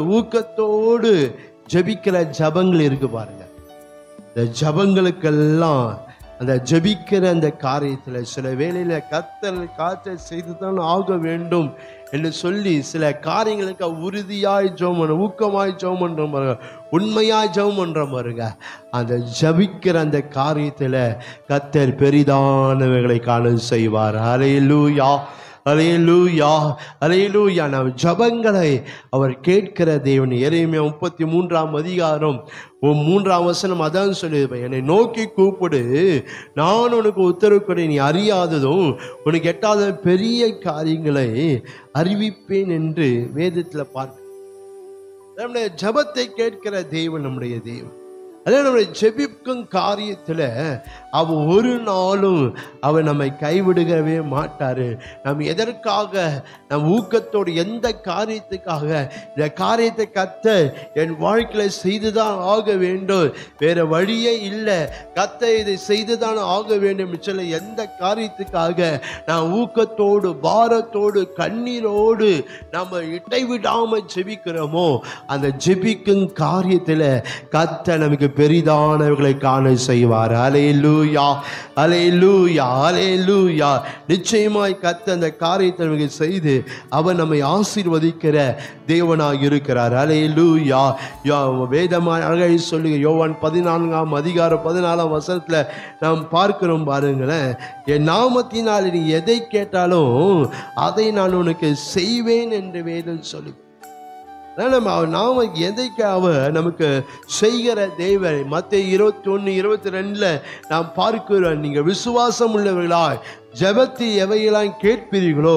ஊக்கத்தோடு ஜெபிக்கிற ஜபங்கள் இருக்கு பாருங்க இந்த ஜபங்களுக்கெல்லாம் அந்த ஜெபிக்கிற அந்த காரியத்தில் சில வேளையில கத்தல் காற்றை செய்து தான் ஆக வேண்டும் என்று சொல்லி சில காரியங்களுக்கு உறுதியாய் ஜெபம் பண்ண ஊக்கமாய் ஜெபம் பண்ற பாருங்க உண்மையாய் ஜெபம் பண்ற பாருங்க அந்த ஜபிக்கிற அந்த காரியத்தில் கத்தர் பெரிதானவைகளை காண செய்வார் அலையிலூயா அலையலூயா அலையலூயா நம் ஜபங்களை அவர் கேட்கிற தேவன் எரேமியா முப்பத்தி மூன்றாம் அதிகாரம் உன் மூன்றாம் வசனம் அதான் சொல்லியிருப்பேன் என்னை நோக்கி கூப்பிடு நான் உனக்கு உத்தரவு கொடு நீ அறியாததும் உனக்கு எட்டாத பெரிய காரியங்களை அறிவிப்பேன் என்று வேதத்தில் பார்க்க நம்முடைய ஜபத்தை கேட்கிற தேவன் நம்முடைய தேவன் அதே நம்முடைய ஜெபிக்கும் காரியத்தில் அவ ஒரு நாளும் அவர் நம்மை கைவிடுகவே மாட்டாரு நம்ம எதற்காக நம் ஊக்கத்தோடு எந்த காரியத்துக்காக இந்த காரியத்தை கத்த என் வாழ்க்கையில செய்துதான் ஆக வேண்டும் வேற வழியே இல்லை கத்த இதை செய்துதான் ஆக வேண்டும் சொல்ல எந்த காரியத்துக்காக நான் ஊக்கத்தோடு பாரத்தோடு கண்ணீரோடு நம்ம இடைவிடாம ஜெபிக்கிறோமோ அந்த ஜெபிக்கும் காரியத்தில் கத்த நமக்கு பெரிதானவர்களை காண செய்வார் அலையலூயா அலையலூயா அலையலூயா நிச்சயமாய் கத்த அந்த காரியத்தை நமக்கு செய்து அவர் நம்மை ஆசீர்வதிக்கிற தேவனாக இருக்கிறார் அலையலூயா யா வேதமாய் அழகை சொல்லி யோவான் பதினான்காம் அதிகாரம் பதினாலாம் வசனத்தில் நாம் பார்க்கிறோம் பாருங்களேன் என் நாமத்தினால் நீ எதை கேட்டாலும் அதை நான் உனக்கு செய்வேன் என்று வேதம் சொல்லி அதனால நம்ம அவர் நாம எதைக்கு அவர் நமக்கு செய்கிற தேவன் மற்ற இருபத்தி ஒன்று இருபத்தி ரெண்டுல நாம் பார்க்கிறோம் நீங்க விசுவாசம் உள்ளவர்களாய் ஜெபத்தை எவையெல்லாம் கேட்பீர்களோ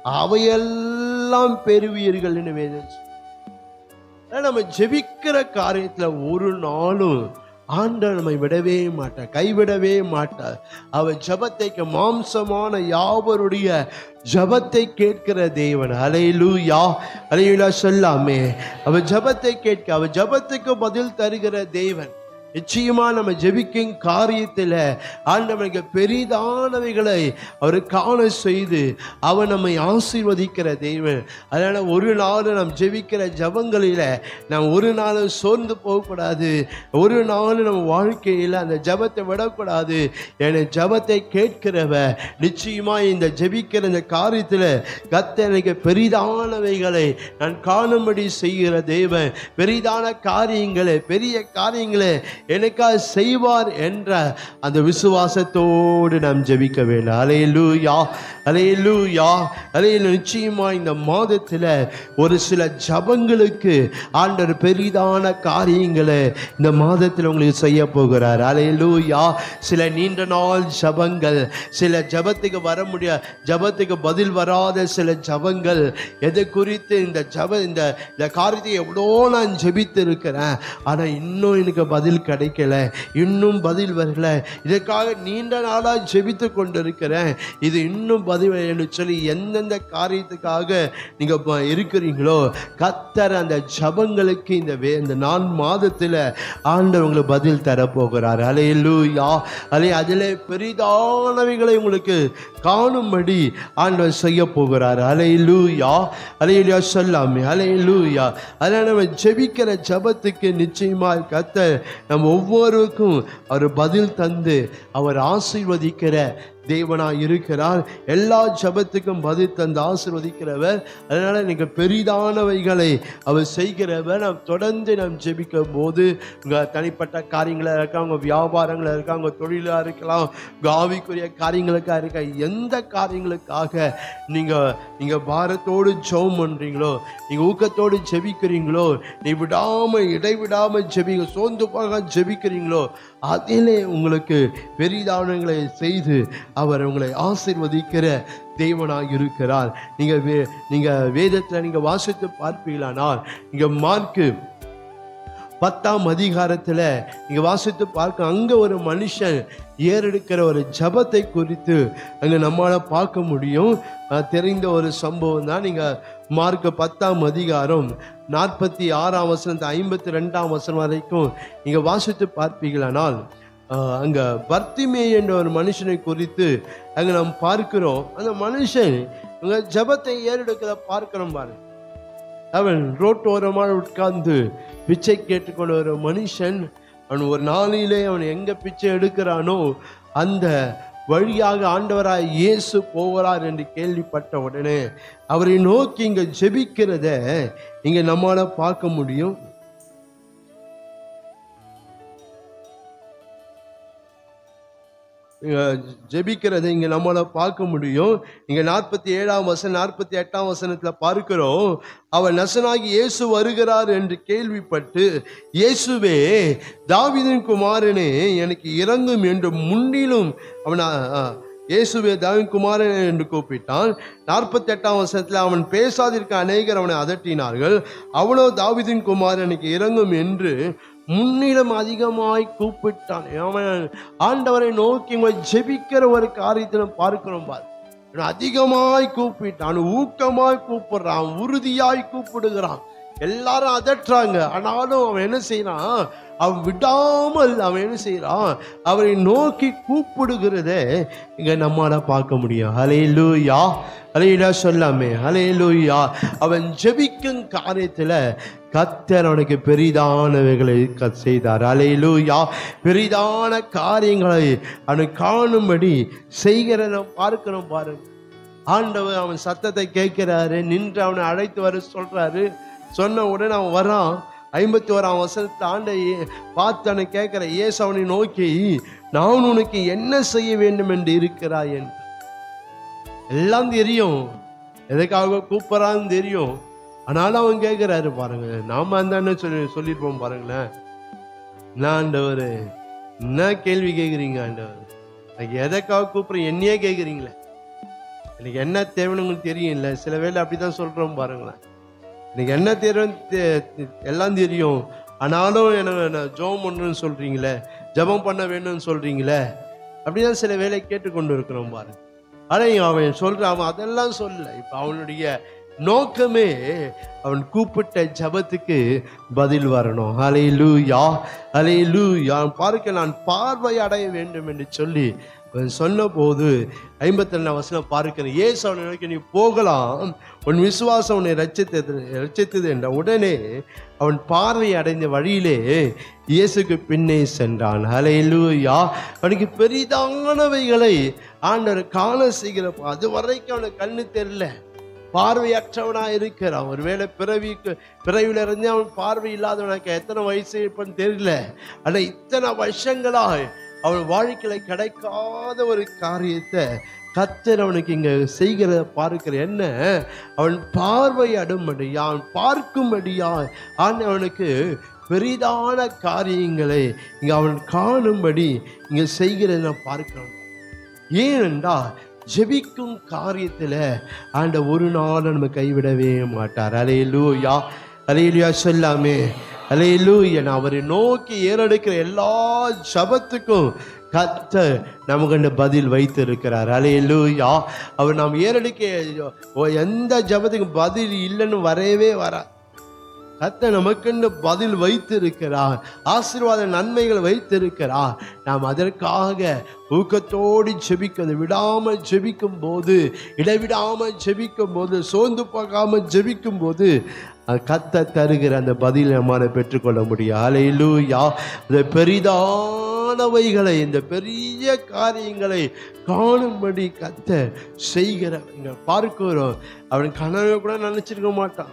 அவையெல்லாம் பெறுவீர்கள் என்று வேதம் சொல்லி. அதனால நம்ம ஜெபிக்கிற காரியத்துல ஒரு நாளும் ஆண்டவர் நம்மை விடவே மாட்டார் கைவிடவே மாட்டார் அவர் ஜபத்தைக்கு மாம்சமான யாவருடைய ஜபத்தை கேட்கிற தேவன் அலையிலூயா அலையிலா சொல்லாமே அவர் ஜபத்தை கேட்க அவர் ஜபத்துக்கு பதில் தருகிற தேவன் நிச்சயமா நம்ம ஜெபிக்கும் காரியத்தில் ஆண்டவனுக்கு பெரிதானவைகளை அவர் காண செய்து அவர் நம்மை ஆசீர்வதிக்கிற தெய்வம் அதனால ஒரு நாள் நாம் ஜெபிக்கிற ஜபங்களில் நாம் ஒரு நாள் சோர்ந்து போகக்கூடாது ஒரு நாள் நம்ம வாழ்க்கையில் அந்த ஜபத்தை விடக்கூடாது என ஜபத்தை கேட்கிறவ நிச்சயமா இந்த ஜெபிக்கிற இந்த காரியத்தில் கத்த எனக்கு பெரிதானவைகளை நான் காணும்படி செய்கிற தேவன் பெரிதான காரியங்களை பெரிய காரியங்களை எனக்காக செய்வார் என்ற அந்த விசுவாசத்தோடு நாம் ஜெபிக்க வேண்டும் அலையலூயா அலையலூயா அலையில நிச்சயமா இந்த மாதத்தில் ஒரு சில ஜபங்களுக்கு ஆண்டவர் பெரிதான காரியங்களை இந்த மாதத்தில் உங்களுக்கு செய்ய போகிறார் அலையலூயா சில நீண்ட நாள் ஜபங்கள் சில ஜபத்துக்கு வர முடிய ஜபத்துக்கு பதில் வராத சில ஜபங்கள் எதை குறித்து இந்த ஜப இந்த இந்த காரியத்தை எவ்வளோ நான் ஜெபித்து இருக்கிறேன் ஆனால் இன்னும் எனக்கு பதில் கிடைக்கல இன்னும் பதில் வரல இதற்காக நீண்ட நாளாக ஜெபித்து கொண்டிருக்கிறேன் இது இன்னும் பதில் என்று சொல்லி எந்தெந்த காரியத்துக்காக நீங்கள் இருக்கிறீங்களோ கத்தர் அந்த ஜபங்களுக்கு இந்த வே இந்த நான்கு மாதத்தில் ஆண்டவர் உங்களுக்கு பதில் தரப்போகிறார் அலையலூயா அலை அதில் பெரிதானவைகளை உங்களுக்கு காணும்படி ஆண்டவர் செய்ய போகிறார் அலையலூயா அலையலூயா சொல்லாமே அலையலூயா அதனால் நம்ம ஜெபிக்கிற ஜபத்துக்கு நிச்சயமாக கத்த நம்ம ஒவ்வொருக்கும் அவர் பதில் தந்து அவர் ஆசீர்வதிக்கிற தேவனாய் இருக்கிறார் எல்லா ஜபத்துக்கும் பதில் தந்து ஆசீர்வதிக்கிறவர் அதனால நீங்க பெரிதானவைகளை அவர் செய்கிறவர் நாம் தொடர்ந்து நாம் ஜெபிக்கும் போது உங்க தனிப்பட்ட காரியங்களா இருக்கலாம் உங்க வியாபாரங்களா இருக்கலாம் உங்க தொழிலா இருக்கலாம் உங்க ஆவிக்குரிய காரியங்களுக்காக இருக்க எந்த காரியங்களுக்காக நீங்க நீங்க பாரத்தோடு ஜெபம் பண்றீங்களோ நீங்க ஊக்கத்தோடு ஜெபிக்கிறீங்களோ நீ விடாம இடைவிடாம ஜெபிங்க சோர்ந்து போக ஜெபிக்கிறீங்களோ அதிலே உங்களுக்கு பெரிதானங்களை செய்து அவர் உங்களை ஆசீர்வதிக்கிற தேவனாக இருக்கிறார் நீங்க வே- நீங்க வேதத்துல நீங்க வாசித்து பார்ப்பீங்களானால் நீங்க மார்க்கு பத்தாம் அதிகாரத்துல நீங்க வாசித்து பார்க்க அங்க ஒரு மனுஷன் ஏறெடுக்கிற ஒரு ஜபத்தை குறித்து அங்க நம்மளால பார்க்க முடியும் அஹ் தெரிந்த ஒரு சம்பவம் தான் நீங்க மார்க் பத்தாம் அதிகாரம் நாற்பத்தி ஆறாம் வசனத்து ஐம்பத்தி ரெண்டாம் வசனம் வரைக்கும் நீங்க வாசித்து பார்ப்பீங்களானால் ஆஹ் அங்க பர்த்திமே என்ற ஒரு மனுஷனை குறித்து அங்க நாம் பார்க்கிறோம் அந்த மனுஷன் இவங்க ஜபத்தை ஏறெடுக்கிறத பார்க்கிறோம் பாருங்க அவன் ரோட்டோரமாக உட்கார்ந்து பிச்சை கேட்டுக்கொண்ட ஒரு மனுஷன் அவன் ஒரு நாளிலே அவன் எங்க பிச்சை எடுக்கிறானோ அந்த வழியாக ஆண்டவராய் இயேசு போகிறார் என்று கேள்விப்பட்ட உடனே அவரை நோக்கி இங்க ஜெபிக்கிறத இங்க நம்மால பார்க்க முடியும் இங்க ஜெபிக்கிறதை இங்க நம்மளால பார்க்க முடியும் இங்க நாற்பத்தி ஏழாம் வசனம் நாற்பத்தி எட்டாம் வசனத்துல பார்க்கிறோம் அவர் நசனாகி இயேசு வருகிறார் என்று கேள்விப்பட்டு இயேசுவே தாவீதின் குமாரனே எனக்கு இறங்கும் என்று முன்னிலும் அவன் அ, அ, இயேசுவே தாவின் குமாரன் என்று கூப்பிட்டான் நாற்பத்தி எட்டாம் வருஷத்துல அவன் பேசாதிருக்க அநேகர் அவனை அதட்டினார்கள் அவனோ தாவீதின் குமாரனுக்கு இறங்கும் என்று முன்னிடம் அதிகமாய் கூப்பிட்டான் அவன் ஆண்டவரை நோக்கி உங்களை ஜெபிக்கிற ஒரு காரியத்தை நம்ம பார்க்கிறோம் பார் அவன் அதிகமாய் கூப்பிட்டான் ஊக்கமாய் கூப்பிடுறான் உறுதியாய் கூப்பிடுகிறான் எல்லாரும் அதட்டுறாங்க ஆனாலும் அவன் என்ன செய்யறான் அவன் விடாமல் அவன் என்ன செய்யறான் அவரை நோக்கி கூப்பிடுகிறத இங்க நம்மால பார்க்க முடியும் ஹலே லூயா ஹலேலா சொல்லாமே ஹலே லூயா அவன் ஜெபிக்கும் காரியத்துல கத்தர் அவனுக்கு பெரிதானவைகளை க- செய்தார் அலையிலூயா பெரிதான காரியங்களை அவன் காணும்படி செய்கிற நாம் பார்க்கிறோம் பாருங்க ஆண்டவர் அவன் சத்தத்தை கேட்கிறாரு நின்று அவனை அழைத்து வர சொல்றாரு சொன்ன உடனே அவன் வரான் ஐம்பத்தி ஓராம் வசனத்தை ஆண்டை பார்த்து அவனை கேட்கிற இயேசு அவனை நோக்கி நான் உனக்கு என்ன செய்ய வேண்டும் என்று இருக்கிறாய் என்று எல்லாம் தெரியும் எதுக்காக கூப்பிட்றான்னு தெரியும் ஆனாலும் அவன் கேட்கிறாரு பாருங்க நாம அந்த அண்ணன் சொல்லி சொல்லியிருப்போம் பாருங்களேன் என்ன ஆண்டவர் என்ன கேள்வி கேட்குறீங்க ஆண்டவர் எனக்கு எதைக்காக கூப்பிட்றேன் என்னையே கேட்குறீங்களே எனக்கு என்ன தேவைன்னு உங்களுக்கு தெரியும்ல சில வேளை அப்படிதான் சொல்றோம் பாருங்களேன் எனக்கு என்ன தேவைன்னு தெ- எல்லாம் தெரியும் ஆனாலும் எனக்கு நான் ஜெபம் பண்ணணும்னு சொல்றீங்களே ஜெபம் பண்ண வேணும்னு சொல்றீங்களே அப்படிதான் சில வேலை கேட்டுக்கொண்டு இருக்கிறோம் பாருங்க ஆனா அவன் சொல்றான் அவன் அதெல்லாம் சொல்லல இப்ப அவனுடைய நோக்கமே அவன் கூப்பிட்ட ஜபத்துக்கு பதில் வரணும் அலை லூயா அலை லூயா பார்க்க நான் பார்வை அடைய வேண்டும் என்று சொல்லி அவன் சொன்னபோது ஐம்பத்தி ரெண்டாம் வசனம் பார்க்கிறேன் ஏசு அவனை நோக்கி நீ போகலாம் உன் விசுவாசம் உன்னை ரச்சித்தது ரச்சித்தது என்ற உடனே அவன் பார்வை அடைந்த வழியிலே இயேசுக்கு பின்னே சென்றான் ஹalleluya அவனுக்கு பெரிதானவைகளை ஆண்டவர் காண செய்கிறப்ப அது வரைக்கும் அவனுக்கு கண்ணு தெரியல பார்வையற்றவனா இருக்கிறான் ஒருவேளை பிறவிக்கு பிறவில இருந்தே அவன் பார்வை இல்லாதவனுக்கு எத்தனை வயசு இருப்பான்னு தெரியல ஆனா இத்தனை வருஷங்களாய் அவன் வாழ்க்கையில கிடைக்காத ஒரு காரியத்தை கத்தர் அவனுக்கு இங்க செய்கிறத பார்க்கிற என்ன அவன் பார்வை அடும்படியா அவன் பார்க்கும்படியா ஆண்டு அவனுக்கு பெரிதான காரியங்களை இங்க அவன் காணும்படி இங்க செய்கிறத நான் பார்க்கிறோம் ஏனென்றால் ஜெபிக்கும் காரியத்துல ஆண்ட ஒரு நாள் நம்ம கைவிடவே மாட்டார் அலையிலூயா அலையிலுயா சொல்லாமே அலையிலூயா நான் அவரை நோக்கி ஏறெடுக்கிற எல்லா ஜபத்துக்கும் கத்த நமக்கு பதில் வைத்திருக்கிறார் அலையிலூயா அவர் நாம் ஏறெடுக்க ஓ, எந்த ஜபத்துக்கும் பதில் இல்லைன்னு வரவே வரா கத்த நமக்கென்று பதில் வைத்திருக்கிறார் ஆசீர்வாத நன்மைகள் வைத்திருக்கிறார் நாம் அதற்காக ஊக்கத்தோடு ஜெபிக்கிறது விடாமல் ஜெபிக்கும் போது இடைவிடாமல் ஜெபிக்கும் போது சோர்ந்து போகாம ஜெபிக்கும் போது அஹ், கத்த தருகிற அந்த பதிலை நம்மால பெற்றுக்கொள்ள முடியும் அலையிலூயா இந்த பெரிதானவைகளை இந்த பெரிய காரியங்களை காணும்படி கத்த செய்கிறவங்க பார்க்கிறோம் அவன் கனவை கூட நினைச்சிருக்க மாட்டான்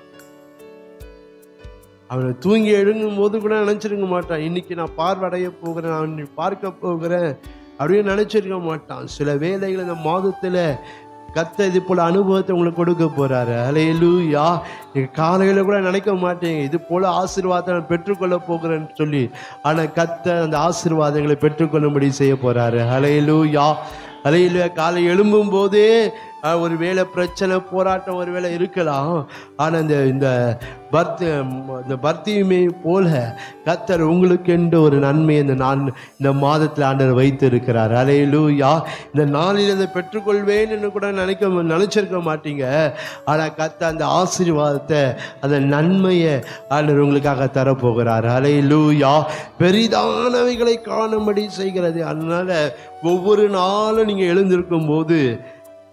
அவனை தூங்கி எழுங்கும் போது கூட நினைச்சிருக்க மாட்டான் இன்னைக்கு நான் பார்வடைய போகிறேன் நான் இன்னைக்கு பார்க்க போகிறேன் அப்படின்னு நினைச்சிருக்க மாட்டான் சில வேலைகள் இந்த மாதத்துல கத்த இது போல அனுபவத்தை உங்களுக்கு கொடுக்க போறாரு அலையலூயா நீங்க காலையில கூட நினைக்க மாட்டீங்க இது போல ஆசீர்வாதத்தை நான் பெற்றுக்கொள்ள போகிறேன்னு சொல்லி ஆனா கத்த அந்த ஆசீர்வாதங்களை பெற்றுக்கொள்ளும்படி செய்ய போறாரு அலையலூயா அலையில காலை எழும்பும் போதே அஹ், ஒரு வேளை பிரச்சனை போராட்டம் ஒரு வேளை இருக்கலாம் ஆனா இந்த இந்த பர்த் இந்த பர்த்தியுமே போல கத்தர் உங்களுக்கென்று ஒரு நன்மை இந்த நான் இந்த மாதத்தில் ஆண்டவர் வைத்து இருக்கிறார் அலையிலூயா இந்த நாளில் இதை பெற்றுக்கொள்வேன் என்று கூட நினைக்க நினைச்சிருக்க மாட்டீங்க ஆனா கத்த அந்த ஆசீர்வாதத்தை அந்த நன்மையை ஆண்டவர் உங்களுக்காக தரப்போகிறார் அலையிலூயா பெரிதானவைகளை காணும்படி செய்கிறது அதனால ஒவ்வொரு நாளும் நீங்க எழுந்திருக்கும் போது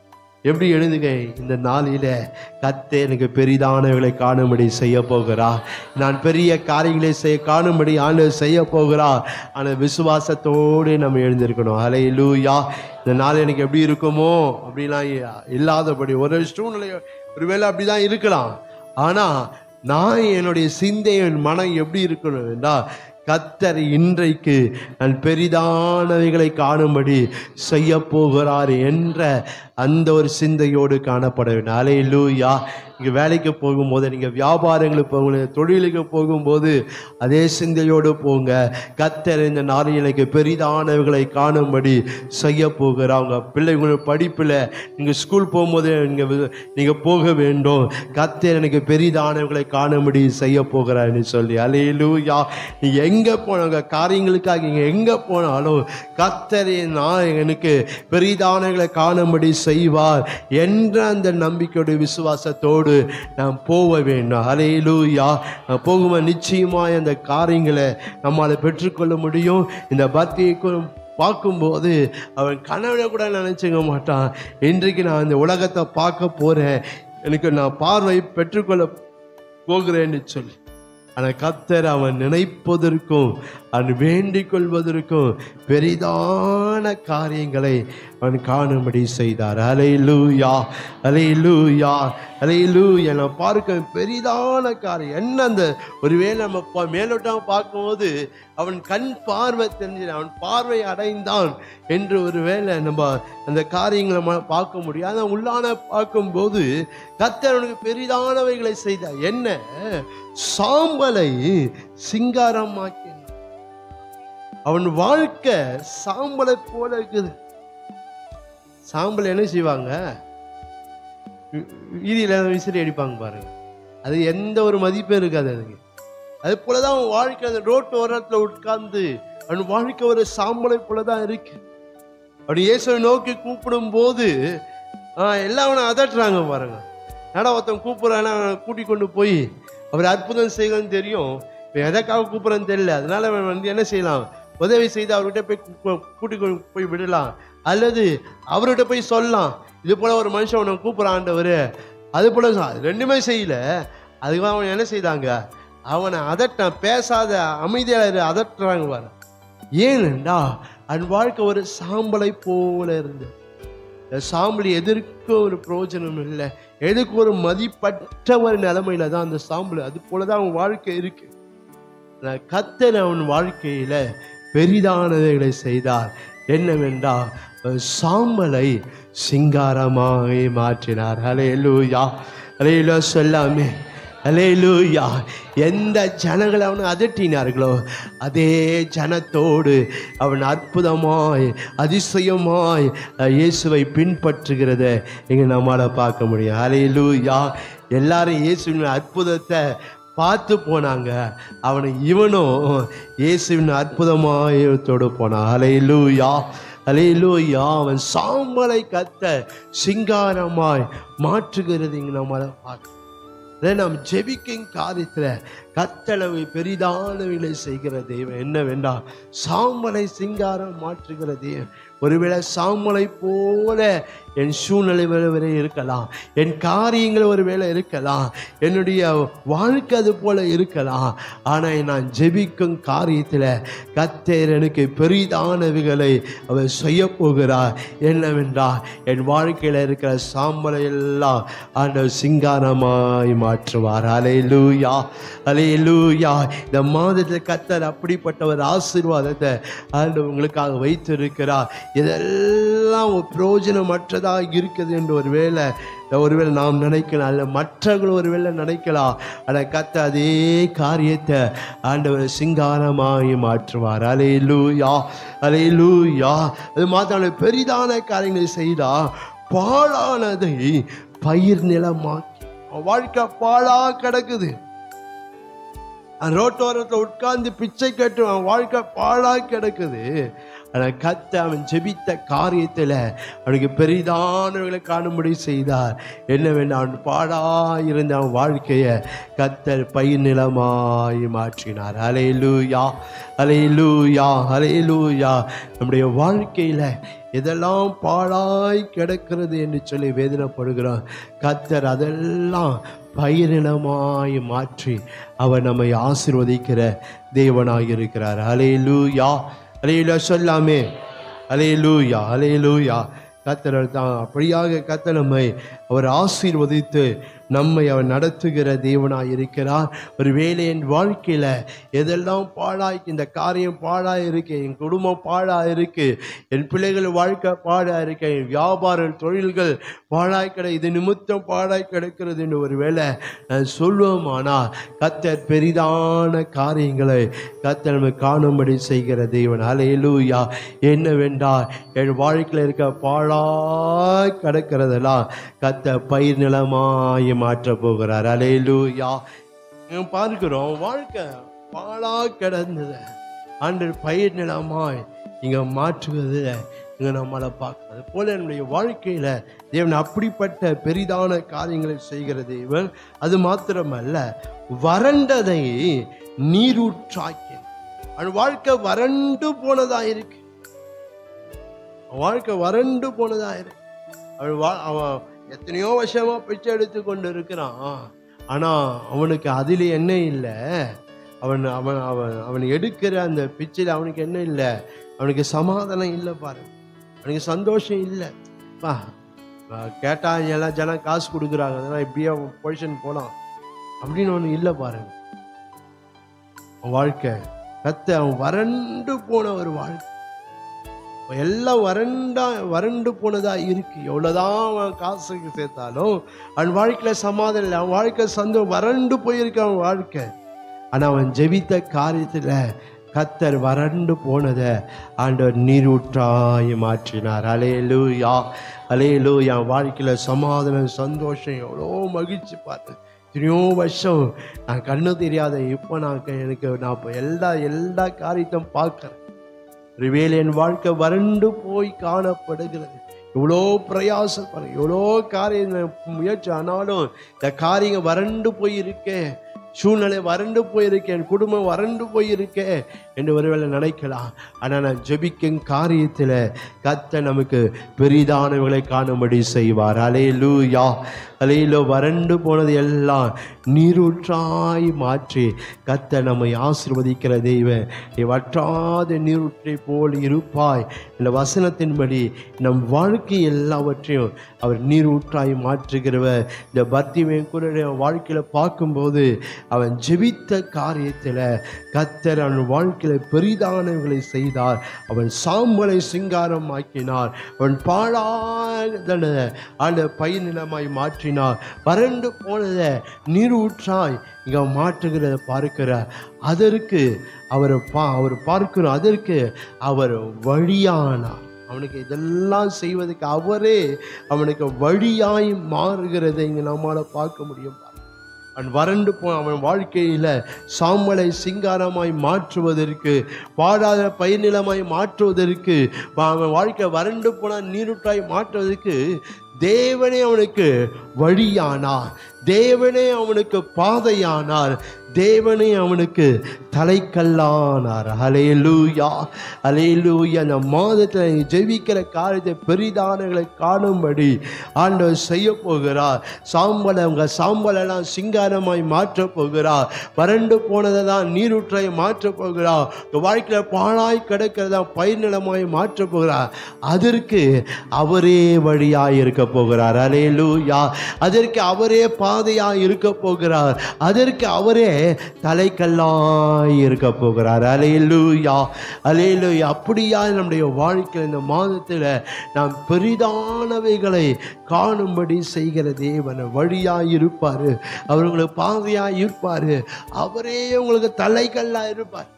எப்படி எழுதுங்க இந்த நாளில கத்தே எனக்கு பெரிதானவைகளை காணும்படி செய்ய போகிறா நான் பெரிய காரியங்களை செய்ய காணும்படி ஆண்டவர் செய்ய போகிறா ஆனால் விசுவாசத்தோடு நம்ம எழுந்திருக்கணும் அலை லூயா இந்த நாள் எனக்கு எப்படி இருக்குமோ அப்படிலாம் இல்லாதபடி ஒரு சூழ்நிலை ஒருவேளை அப்படிதான் இருக்கலாம் ஆனா நான் என்னுடைய சிந்தை என் மனம் எப்படி இருக்கணும் என்றால் கத்தர் இன்றைக்கு நான் பெரிதானவைகளை காணும்படி செய்ய போகிறார் என்ற அந்த ஒரு சிந்தையோடு காணப்பட வேண்டும் அலை லூயா இங்கே வேலைக்கு போகும்போது நீங்கள் வியாபாரங்களுக்கு போகும்போது தொழிலுக்கு போகும்போது அதே சிந்தையோடு போங்க கத்தர் இந்த நாளில் எனக்கு பெரிதானவைகளை காணும்படி செய்ய போகிறார் அவங்க பிள்ளைங்களோட படிப்பில் நீங்கள் ஸ்கூல் போகும்போது நீங்கள் நீங்கள் போக வேண்டும் கத்தர் எனக்கு பெரிதானவைகளை காணும்படி செய்ய போகிறான்னு சொல்லி அலையிலூயா நீ எங்கே போனாங்க காரியங்களுக்காக நீங்கள் எங்கே போனாலும் கத்தரை நான் எனக்கு பெரிதானவைகளை காணும்படி செய்வார் என்ற அந்த நம்பிக்கையோட விசுவாசத்தோடு நாம் போக வேண்டும் அலையிலூயா போகும்போது நிச்சயமாய் அந்த காரியங்களை நம்மால் பெற்றுக்கொள்ள முடியும் இந்த பக்தியை கு- பார்க்கும்போது அவன் கனவுல கூட நினைச்சுக்க மாட்டான் இன்றைக்கு நான் இந்த உலகத்தை பார்க்க போறேன் எனக்கு நான் பார்வை பெற்றுக்கொள்ள போகிறேன்னு சொல்லி ஆனால் கத்தர் அவன் நினைப்பதற்கும் அவன் வேண்டிக் கொள்வதற்கும் பெரிதான காரியங்களை அவன் காணும்படி செய்தார் அலை லூயா அலை லூயா அலை லூயா நான் பார்க்க பெரிதான காரியம் என்ன அந்த ஒருவேளை நம்ம பா- மேலோட்டமா பார்க்கும்போது அவன் கண் பார்வை தெரிஞ்சு அவன் பார்வை அடைந்தான் என்று ஒருவேளை நம்ம அந்த காரியங்களை நம்ம பார்க்க முடியும் ஆனால் உள்ளான பார்க்கும்போது கத்தர் அவனுக்கு பெரிதானவைகளை செய்தார் என்ன சாம்பலை சிங்காரமாக்கினார் அவன் வாழ்க்கை சாம்பலை போல இருக்குது சாம்பல் என்ன செய்வாங்க வீதியில் விசிறி அடிப்பாங்க பாருங்க அது எந்த ஒரு மதிப்பும் இருக்காது அதுக்கு அது போலதான் அவன் வாழ்க்கை அந்த ரோட்டு ஓரத்தில் உட்கார்ந்து அவன் வாழ்க்கை ஒரு சாம்பலை போலதான் இருக்கு அவன் இயேசுவை நோக்கி கூப்பிடும் போது ஆஹ், எல்லாம் அவனை அதட்டுறாங்க பாருங்க நடா ஒருத்தன் கூப்பிடுறான்னா அவனை கூட்டி கொண்டு போய் அவர் அற்புதம் செய்யணும்னு தெரியும் இவன் எதற்காக கூப்பிடுறன்னு தெரியல அதனால அவன் வந்து என்ன செய்யலாம் உதவி செய்து அவர்கிட்ட போய் கூ- கூட்டி கொண்டு போய் விடலாம் அல்லது அவர்கிட்ட போய் சொல்லலாம் இது போல ஒரு மனுஷன் உன்னை கூப்பிடுறான் ஆண்டவர் அது போல ச- ரெண்டுமே செய்யல அதுக்கு அவன் என்ன செய்தாங்க அவனை அதட்டான் பேசாத அமைதியாக அதட்டுறாங்க பாரு ஏனென்றா அவன் வாழ்க்கை ஒரு சாம்பலை போல இருந்தது இந்த சாம்பல் எதற்கு ஒரு பிரயோஜனம் இல்லை எதுக்கு ஒரு மதிப்பற்ற ஒரு நிலைமையில தான் அந்த சாம்பல் அது போலதான் அவன் வாழ்க்கை இருக்கு ஆனா கத்தர் அவன் வாழ்க்கையில பெரிதானவைகளை செய்தார் என்னவென்றால் ஒரு சாம்பலை சிங்காரமாய் மாற்றினார் அலையலூயா அலையிலோ சொல்லாமே அலேலூயா எந்த ஜனங்களை அவனை அதட்டினார்களோ அதே ஜனத்தோடு அவன் அற்புதமாய் அதிசயமாய் அஹ், இயேசுவை பின்பற்றுகிறத இங்கே நம்மால் பார்க்க முடியும் அலேலூயா எல்லாரும் இயேசுவின் அற்புதத்தை பார்த்து போனாங்க அவனை இவனும் இயேசுவின் அற்புதமாயத்தோடு போனான் அலையிலூயா அலையிலூயா அவன் சாம்பலை கத்த சிங்காரமாய் மாற்றுகிறது இங்கே நம்மளை பார்க்க அதை நாம் ஜெபிக்கும் காரியத்தில் கத்தளவை பெரிதானவைகளை செய்கிற தெய்வம் என்ன வேண்டாம் சாம்பலை சிங்காரம் மாற்றுகிற தெய்வம் ஒருவேளை சாம்பலை போல என் சூழ்நிலை வேறு வரை இருக்கலாம் என் காரியங்கள் ஒரு வேளை இருக்கலாம் என்னுடைய வாழ்க்கை அது போல இருக்கலாம் ஆனால் நான் ஜெபிக்கும் காரியத்தில் கத்தேர் எனக்கு பெரிதானவைகளை அவர் செய்ய போகிறார் என்னவென்றால் என் வாழ்க்கையில் இருக்கிற சாம்பலை எல்லாம் ஆண்டவர் சிங்காரமாய் மாற்றுவார் அலையிலூயா அலையிலூயா இந்த மாதத்தில் கத்தர் அப்படிப்பட்ட ஒரு ஆசீர்வாதத்தை ஆண்டவர் உங்களுக்காக வைத்திருக்கிறார் இதெல்லாம் ஒரு பிரயோஜனமற்றதாக இருக்குது என்று ஒரு வேளை ஒருவேளை நாம் நினைக்கலாம் அல்ல மற்றவர்கள் ஒருவேளை நினைக்கலாம் ஆனால் கத்த அதே காரியத்தை ஆண்டவர் சிங்காரமாய் மாற்றுவார் அலே லூயா அலே லூயா அது மாத்திரம் பெரிதான காரியங்களை செய்தா பாழானதை பயிர் நிலமாக்கி அவன் வாழ்க்கை பாழா கிடக்குது அவன் ரோட்டோரத்தில் உட்கார்ந்து பிச்சை கேட்டு அவன் வாழ்க்கை பாழா கிடக்குது ஆனால் கத்த அவன் ஜெபித்த காரியத்தில் அவனுக்கு பெரிதானவர்களை காணும்படி செய்தார் என்ன வேண்டாம் அவன் பாழா இருந்த அவன் வாழ்க்கையை கத்தர் பயிர் நிலமாய் மாற்றினார் அலையிலூயா அலையிலூயா அலையிலூயா நம்முடைய வாழ்க்கையில் இதெல்லாம் பாழாய் கிடக்கிறது என்று சொல்லி வேதனைப்படுகிறார் கத்தர் அதெல்லாம் பயிரினமாய் மாற்றி அவர் நம்மை ஆசீர்வதிக்கிற தேவனாய் இருக்கிறார் அலே லூயா அலையிலா சொல்லாமே அலே லூயா அலே லூயா கத்தர் தான் அப்படியாக கத்தர் நம்மை அவர் ஆசீர்வதித்து நம்மை அவர் நடத்துகிற தேவனாய் இருக்கிறார் ஒரு வேலை என் வாழ்க்கையில் எதெல்லாம் பாழாய் இந்த காரியம் பாழாய் இருக்கு என் குடும்பம் பாழாய் இருக்கு என் பிள்ளைகள் வாழ்க்கை பாழாய் இருக்கு என் வியாபாரம் தொழில்கள் பாழாய் கிட இது நிமித்தம் பாழாய் கிடக்கிறது என்று ஒரு வேளை நான் சொல்லுவோமானால் கத்தர் பெரிதான காரியங்களை கத்தர் நம்ம காணும்படி செய்கிற தேவன் அலையலூயா என்னவென்றால் என் வாழ்க்கையில் இருக்க பாழாய் கிடக்கிறதெல்லாம் கத்த பயிர் நிலமாய் மாற்ற போகிறார் அலையலூயா இங்க பார்க்கிறோம் வாழ்க்கை பாழா கிடந்தது அன்று பயிர் நிலமாய் இங்க மாற்றுவது இங்க நம்மளை பார்க்கிறது போல என்னுடைய வாழ்க்கையில தேவன் அப்படிப்பட்ட பெரிதான காரியங்களை செய்கிற தேவன் அது மாத்திரமல்ல வறண்டதை நீரூற்றாக்கி அவன் வாழ்க்கை வறண்டு போனதா இருக்கு அவன் வாழ்க்கை வறண்டு போனதா இருக்கு அவன் வா அவன் எத்தனையோ வருஷமா பிச்சை எடுத்து கொண்டு இருக்கிறான் ஆனா அவனுக்கு அதில் என்ன இல்லை அவன் அவன் அவன் அவன் எடுக்கிற அந்த பிச்சையில் அவனுக்கு என்ன இல்லை அவனுக்கு சமாதானம் இல்லை பாரு அவனுக்கு சந்தோஷம் இல்லை பா கேட்டா எல்லாம் ஜனம் காசு கொடுக்குறாங்க அதெல்லாம் இப்படியே அவன் பொசிஷன் போனான் அப்படின்னு ஒன்று இல்லை பாருங்க அவன் வாழ்க்கை கத்த அவன் வறண்டு போன ஒரு வாழ்க்கை எல்லாம் வறண்டா வறண்டு போனதா இருக்கு எவ்வளவுதான் அவன் காசுக்கு சேர்த்தாலும் அவன் வாழ்க்கையில சமாதானம் இல்லை அவன் வாழ்க்கை சந்தோ வறண்டு போயிருக்கு அவன் வாழ்க்கை ஆனா அவன் ஜெபித்த காரியத்துல கத்தர் வறண்டு போனதை ஆண்டவர் நீரூற்றாய் மாற்றினார் அலையலூயா அலையலூயா என் வாழ்க்கையில சமாதானம் சந்தோஷம் எவ்வளோ மகிழ்ச்சி பார்த்தேன் எத்தனையோ வருஷம் நான் கண்ணு தெரியாத இப்போ நான் க- எனக்கு நான் இப்போ எல்லா எல்லா காரியத்தையும் பார்க்குறேன் ஒருவேளை என் வாழ்க்கை வறண்டு போய் காணப்படுகிறது எவ்வளோ பிரயாசப்படுறேன் எவ்வளோ காரியம் நான் முயற்சி ஆனாலும் இந்த காரியம் வறண்டு போயிருக்கே சூழ்நிலை வறண்டு போயிருக்கேன் என் குடும்பம் வறண்டு போயிருக்கே என்று ஒருவேளை நினைக்கலாம் ஆனால் நான் ஜெபிக்கும் காரியத்தில் கத்த நமக்கு பெரிதானவர்களை காணும்படி செய்வார் அலையிலூயா அலையிலோ வறண்டு போனது எல்லாம் நீரூற்றாய் மாற்றி கத்த நம்மை ஆசிர்வதிக்கிற தெய்வம் நீ வற்றாத நீரூற்றை போல் இருப்பாய் இந்த வசனத்தின்படி நம் வாழ்க்கை எல்லாவற்றையும் அவர் நீரூற்றாய் மாற்றுகிறவர் இந்த பக்திமே கூட என் வாழ்க்கையில் பார்க்கும்போது அவன் ஜெபித்த காரியத்தில் கத்தர் அவன் வாழ்க்கையில் பெரிதானவர்களை செய்தார் அவன் சாம்பலை சிங்காரம் ஆக்கினார் அவன் பாழாதன அந்த பயிர் நிலமாய் மாற்றினார் வறண்டு போனதை நீரூற்றாய் இங்க மாற்றுகிறத பார்க்கிறார் அதற்கு அவர் பா அவர் பார்க்கிறோம் அதற்கு அவர் வழியானார் அவனுக்கு இதெல்லாம் செய்வதற்கு அவரே அவனுக்கு வழியாய் மாறுகிறதை இங்க நம்மால பார்க்க முடியும் அவன் வறண்டு போ அவன் வாழ்க்கையில சாம்பலை சிங்காரமாய் மாற்றுவதற்கு வாடாத பயிர்நிலமாய் மாற்றுவதற்கு வா- அவன் வாழ்க்கை வறண்டு போனால் நீருட்டாய் மாற்றுவதற்கு தேவனே அவனுக்கு வழியானார் தேவனே அவனுக்கு பாதையானார் தேவனே அவனுக்கு தலைக்கல்லானார் அலையலூயா அலையலூயா அந்த மாதத்தில் நீ ஜெபிக்கிற காரியத்தை பெரிதானங்களை காணும்படி ஆண்டவர் செய்ய போகிறார் சாம்பலை அவங்க சாம்பலெல்லாம் சிங்காரமாய் மாற்றப் போகிறார் வறண்டு போனதை தான் நீரூற்றை மாற்றப் போகிறார் உங்க வாழ்க்கையில் பாழாய் கிடக்கிறதா பயிர் நிலமாய் மாற்றப் போகிறார் அதற்கு அவரே வழியாய் இருக்க போகிறார் அலையலூயா அதற்கு அவரே பாதையாய் இருக்க போகிறார் அதற்கு அவரே தலைக்கல்லாய் இருக்க போகிறார் அலையலூயா அலையலூயா அப்படியா நம்முடைய வாழ்க்கையில் இந்த மாதத்தில் நாம் பெரிதானவைகளை காணும்படி செய்கிற தேவன் வழியாய் இருப்பார் அவர் உங்களுக்கு பாதையாய் இருப்பார் அவரே உங்களுக்கு தலைக்கல்லாய் இருப்பார்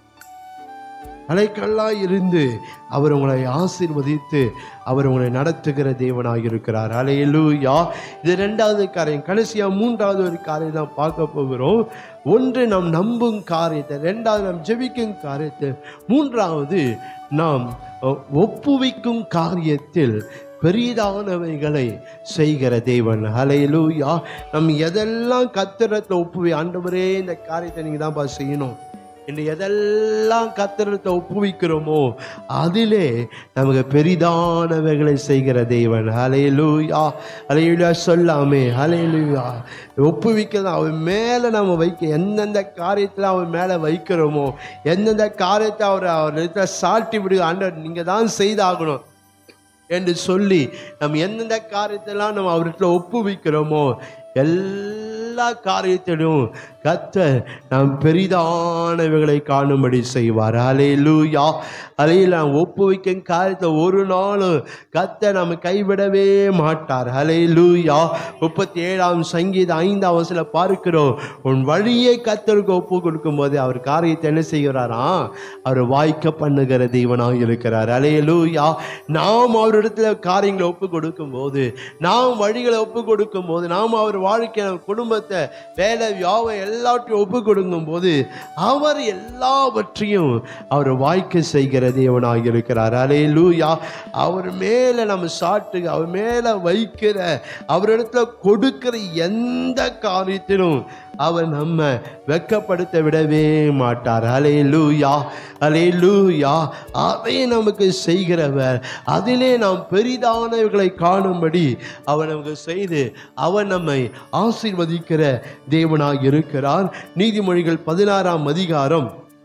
தலைக்கல்லாய் இருந்து அவர் உங்களை ஆசீர்வதித்து அவர் உங்களை நடத்துகிற தேவனாக இருக்கிறார் அலையலூயா இது ரெண்டாவது காரியம் கடைசியா மூன்றாவது ஒரு காரியம் தான் பார்க்க போகிறோம் ஒன்று நாம் நம்பும் காரியத்தை ரெண்டாவது நாம் ஜெபிக்கும் காரியத்தை மூன்றாவது நாம் அஹ், ஒப்புவிக்கும் காரியத்தில் பெரிதானவைகளை செய்கிற தேவன் ஹலையிலூயா நம்ம எதெல்லாம் கத்திரத்தை ஒப்புவி ஆண்டவரே இந்த காரியத்தை நீங்கள் தான்ப்பா செய்யணும் என்று எதெல்லாம் கத்திரத்தை ஒப்புவிக்கிறோமோ அதிலே நமக்கு பெரிதானவைகளை செய்கிற தேவன் ஹலேலூயா ஹலேலூயா சொல்லாமே ஹலேலூயா ஒப்புவிக்கிறது அவன் மேலே நம்ம வைக்க எந்தெந்த காரியத்தில் அவன் மேலே வைக்கிறோமோ எந்தெந்த காரியத்தை அவர் அவர் சாட்டி விடுங்க ஆண்டவர் நீங்கள் தான் செய்தாகணும் என்று சொல்லி நம்ம எந்தெந்த காரியத்தெல்லாம் நம்ம அவர்கிட்ட ஒப்புவிக்கிறோமோ எல்லா காரியத்திலும் கத்தர் நாம் பெரிதானவைகளை காணும்படி செய்வார் அலே லூயா அலையில் நாம் ஒப்புவிக்கும் காரியத்தை ஒரு நாளும் கத்த நம்ம கைவிடவே மாட்டார் அலே லூயா முப்பத்தி ஏழாம் சங்கீத ஐந்தாம் வசல பார்க்கிறோம் உன் வழியை கத்தருக்கு ஒப்பு கொடுக்கும்போது அவர் காரியத்தை என்ன செய்கிறாரா அவர் வாய்க்க பண்ணுகிற தெய்வனாக இருக்கிறார் அலே லூயா நாம் அவரிடத்துல காரியங்களை ஒப்பு கொடுக்கும்போது நாம் வழிகளை ஒப்பு கொடுக்கும்போது நாம் அவர் வாழ்க்கை நம்ம குடும்பத்தை வேலை வியாபம் எல்லாத்தையும் ஒப்பு கொடுக்கும்போது அவர் எல்லாவற்றையும் அவர் வாய்க்க செய்கிற தேவனாக இருக்கிறார் அலே லூயா அவர் மேலே நம்ம சாட்டுக அவர் மேலே வைக்கிற அவரிடத்துல கொடுக்கிற எந்த காரியத்திலும் அவர் நம்ம வெட்கப்படுத்த விடவே மாட்டார் அலே லூயா அலே லூயா அதை நமக்கு செய்கிறவர் அதிலே நாம் பெரிதானவர்களை காணும்படி அவர் நமக்கு செய்து அவர் நம்மை ஆசீர்வதிக்கிற தேவனாக இருக்கிறார் நீதிமொழிகள் பதினாறாம் அதிகாரம்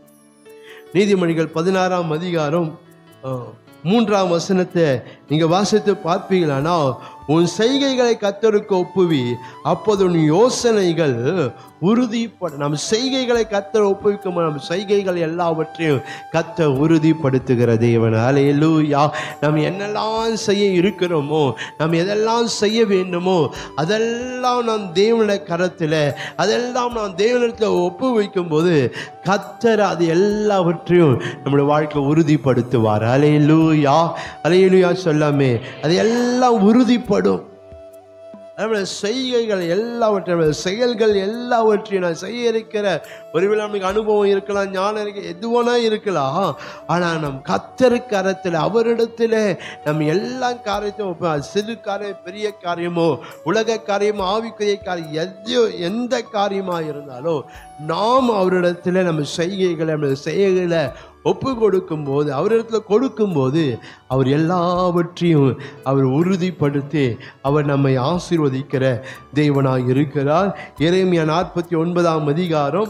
நீதிமொழிகள் பதினாறாம் அதிகாரம் அஹ், மூன்றாம் வசனத்தை நீங்க வாசித்து பார்ப்பீங்களானா உன் செய்கைகளை கத்தருக்கு ஒப்புவி அப்போது உன் யோசனைகள் உறுதிப்பட நம் செய்கைகளை கத்தர் ஒப்புவிக்கும் நம் செய்கைகள் எல்லாவற்றையும் கத்த உறுதிப்படுத்துகிற தேவன் அலையலூயா நாம் என்னெல்லாம் செய்ய இருக்கிறோமோ நாம் எதெல்லாம் செய்ய வேண்டுமோ அதெல்லாம் நாம் தேவனுடைய கரத்தில் அதெல்லாம் நாம் தேவனிடத்தில் ஒப்பு வைக்கும்போது கத்தர் அது எல்லாவற்றையும் நம்முடைய வாழ்க்கை உறுதிப்படுத்துவார் அலையலூயா அலையலூயா சொல்லாமே அது எல்லாம் உறுதிப்படும் நம்முடைய செய்கைகள் எல்லாவற்றையும் நம்முடைய செயல்கள் எல்லாவற்றையும் நான் செய்ய இருக்கிற ஒருவேளை நமக்கு அனுபவம் இருக்கலாம் ஞானம் இருக்க எதுவானா இருக்கலாம் ஆனால் நம் கத்தரு கரத்தில் அவரிடத்தில் நம்ம எல்லா காரியத்தையும் ஒப்ப- அது சிறு காரியம் பெரிய காரியமோ உலக காரியமோ ஆவிக்குரிய காரியம் எதையோ எந்த காரியமாக இருந்தாலும் நாம் அவரிடத்தில் நம்ம செய்கைகளை நம்ம செயல்களை ஒப்பு கொடுக்கும்போது அவரிடத்துல கொடுக்கும்போது அவர் எல்லாவற்றையும் அவர் உறுதிப்படுத்தி அவர் நம்மை ஆசீர்வதிக்கிற தேவனாக இருக்கிறார் எரேமியா நாற்பத்தி ஒன்பதாம் அதிகாரம்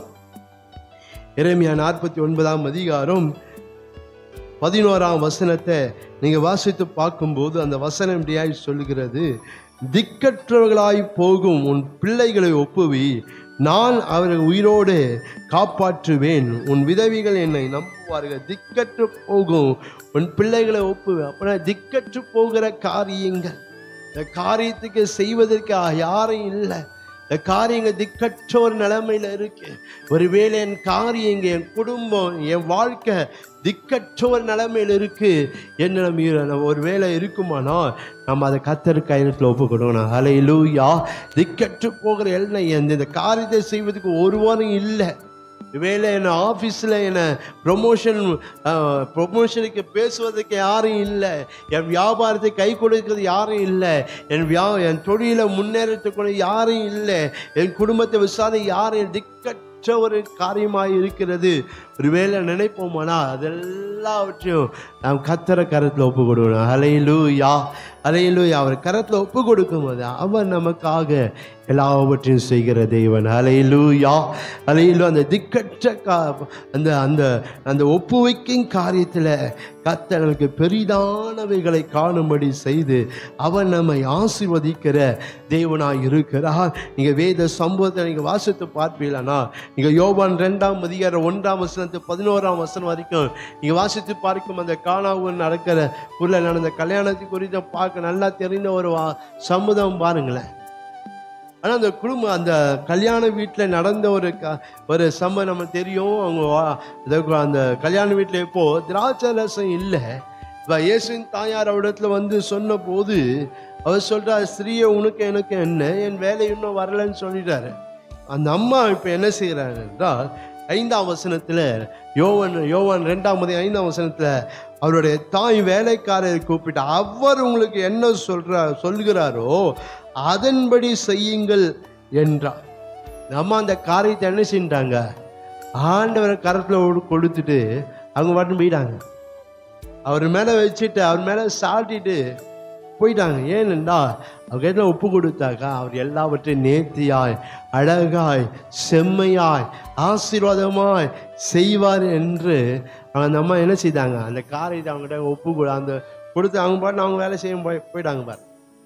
எரேமியா நாற்பத்தி ஒன்பதாம் அதிகாரம் பதினோராம் வசனத்தை நீங்க வாசித்து பார்க்கும்போது அந்த வசனம் இப்படியாய் சொல்லுகிறது திக்கற்றவர்களாய் போகும் உன் பிள்ளைகளை ஒப்புவி நான் அவரை உயிரோடு காப்பாற்றுவேன் உன் விதவிகள் என்னை நம்புவார்கள் திக்கற்று போகும் உன் பிள்ளைகளை ஒப்புவி அப்படின்னா திக்கற்று போகிற காரியங்கள் இந்த காரியத்துக்கு செய்வதற்கு யாரும் இல்லை இந்த காரியங்கள் திக்கற்ற ஒரு நிலைமையில இருக்கு ஒருவேளை என் காரியங்க என் குடும்பம் என் வாழ்க்கை திக்கற்ற ஒரு நிலைமையில இருக்கு என்ன நம்ம நம்ம ஒரு வேலை இருக்குமானால் நம்ம அதை கத்தர் கையெழுத்தில் ஒப்பு கொடுக்கணும் அலையிலூயா திக்கற்று போகிற எல்லாம் எந்த இந்த காரியத்தை செய்வதற்கு ஒருவரும் இல்லை வேலை என்ன ஆஃபீஸில் என்ன ப்ரொமோஷன் ப்ரொமோஷனுக்கு பேசுவதற்கு யாரும் இல்லை என் வியாபாரத்தை கை கொடுக்கிறது யாரும் இல்லை என் வியா என் தொழிலை முன்னேறத்துக்கு யாரும் இல்லை என் குடும்பத்தை விசாரணை யாரும் திக்கற்ற ஒரு காரியமாக இருக்கிறது ஒருவேளை நினைப்போமானா அதெல்லாவற்றையும் நாம் கத்தர கரத்தில் ஒப்பு கொடுக்கணும் அலையிலூயா அலையிலூயா அவர் கரத்தில் ஒப்பு கொடுக்கும்போது அவர் நமக்காக எல்லாவற்றையும் செய்கிற தேவன் அலையிலூயா அலையிலு அந்த திக்கற்ற கா அந்த அந்த அந்த ஒப்புவிக்கும் காரியத்தில் கத்த நமக்கு பெரிதானவைகளை காணும்படி செய்து அவர் நம்மை ஆசீர்வதிக்கிற தேவனாய் இருக்கிறார் நீங்கள் வேத சம்பவத்தை நீங்கள் வாசித்து பார்ப்பீங்களா நீங்கள் யோவான் ரெண்டாம் அதிகாரம் ஒன்றாம் வசனத்து பதினோராம் வசனம் வரைக்கும் நீங்கள் வாசித்து பார்க்கும் அந்த காணாவூர் நடக்கிற ஊரில் நடந்த கல்யாணத்தை குறித்து பார்க்க நல்லா தெரிந்த ஒரு வா- சம்பவம் பாருங்களேன் ஆனால் அந்த குடும்பம் அந்த கல்யாண வீட்டில் நடந்த ஒரு க ஒரு சம்பவம் நம்ம தெரியும் அவங்க வா- அந்த- அந்த கல்யாண வீட்டில் இப்போ திராட்சை ரசம் இல்லை இப்போ இயேசுவின் தாயார் அவரிடத்துல வந்து சொன்ன போது அவர் சொல்றா ஸ்திரீயை உனக்கு எனக்கு என்ன என் வேலை இன்னும் வரலன்னு சொல்லிட்டாரு அந்த அம்மா இப்போ என்ன செய்கிறாங்க என்றால் ஐந்தாம் வசனத்தில் யோவன் யோவான் ரெண்டாம் மதி ஐந்தாம் வசனத்தில் அவருடைய தாய் வேலைக்காரரை கூப்பிட்டு அவர் உங்களுக்கு என்ன சொல்றா சொல்கிறாரோ அதன்படி செய்யுங்கள் என்றார் நம்ம அந்த காரியத்தை என்ன செஞ்சிட்டாங்க ஆண்டவரை கரத்தில் கொடுத்துட்டு அவங்க பாட்டு போயிட்டாங்க அவர் மேலே வச்சுட்டு அவர் மேலே சாட்டிட்டு போயிட்டாங்க ஏனென்றா அவர் கிட்ட ஒப்பு கொடுத்தாக்கா அவர் எல்லாவற்றையும் நேர்த்தியாய் அழகாய் செம்மையாய் ஆசீர்வாதமாய் செய்வார் என்று அந்த அம்மா என்ன செய்தாங்க அந்த காரியத்தை அவங்ககிட்ட ஒப்பு கொடு அந்த கொடுத்து அவங்க பாட்டு அவங்க வேலை செய்ய போய் போயிட்டாங்க பாரு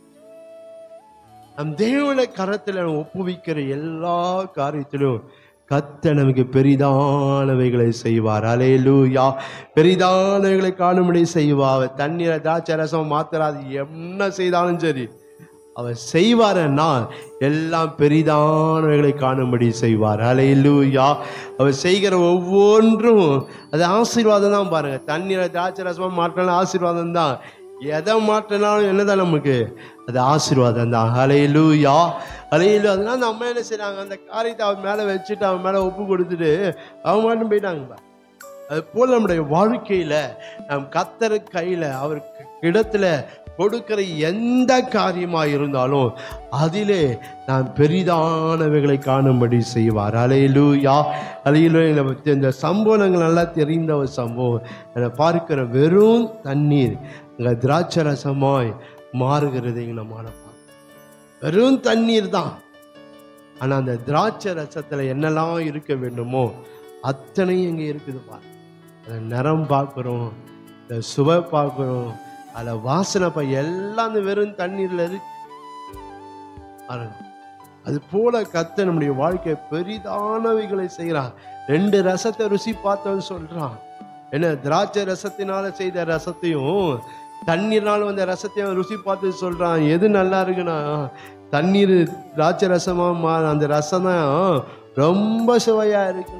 நம் தேவன கரத்தில் நம்ம ஒப்புவிக்கிற எல்லா காரியத்திலும் கத்த நமக்கு பெரிதானவைகளை செய்வார் அலேலூயா பெரிதானவைகளை காணும்படி செய்வார் தண்ணீரை திராட்சை ரசம் மாத்திராது என்ன செய்தாலும் சரி அவர் செய்வார்னா எல்லாம் பெரிதானவைகளை காணும்படி செய்வார் அலையிலூயா அவர் செய்கிற ஒவ்வொன்றும் அது ஆசீர்வாதம் தான் பாருங்க தண்ணீரை திராட்சை ரசமாக மாற்றினாலும் ஆசீர்வாதம் தான் எதை மாற்றினாலும் என்னதான் நமக்கு அது ஆசீர்வாதம் தான் அலையிலூயா அலையிலு அதனால அந்த அம்மா என்ன செய்றாங்க அந்த காரியத்தை அவன் மேலே வச்சுட்டு அவன் மேலே ஒப்பு கொடுத்துட்டு அவன் மட்டும் போயிட்டாங்கப்பா அது போல நம்முடைய வாழ்க்கையில நம் கத்தர் கையில அவருக்கு இடத்துல கொடுக்கிற எந்த காரியமா இருந்தாலும் அதிலே நாம் பெரிதானவைகளை காணும்படி செய்வார் அலையிலூயா அலையிலு இந்த சம்பவங்கள் நல்லா தெரிந்த ஒரு சம்பவம் அதை பார்க்கிற வெறும் தண்ணீர் அங்கே திராட்சை ரசமாய் மாறுகிறதை நம்மளால பார்க்க வெறும் தண்ணீர் தான் ஆனா அந்த திராட்சை ரசத்துல என்னெல்லாம் இருக்க வேண்டுமோ அத்தனையும் இங்க இருக்குது பாரு அந்த நிறம் பார்க்குறோம் இந்த சுவை பார்க்குறோம் அதில் வாசனை பா எல்லாம் அந்த வெறும் தண்ணீர்ல இருக்கு பாருங்க அது போல கத்த நம்முடைய வாழ்க்கை பெரிதானவைகளை செய்கிறான் ரெண்டு ரசத்தை ருசி பார்த்தவன் சொல்றான் என்ன திராட்சை ரசத்தினால செய்த ரசத்தையும் தண்ணீர்னால வந்த ரசத்தையும் ருசி பார்த்து சொல்றான் எது நல்லா இருக்குன்னா தண்ணீர் திராட்சை ரசமா மா அந்த ரசம் தான் ரொம்ப சுவையா இருக்கு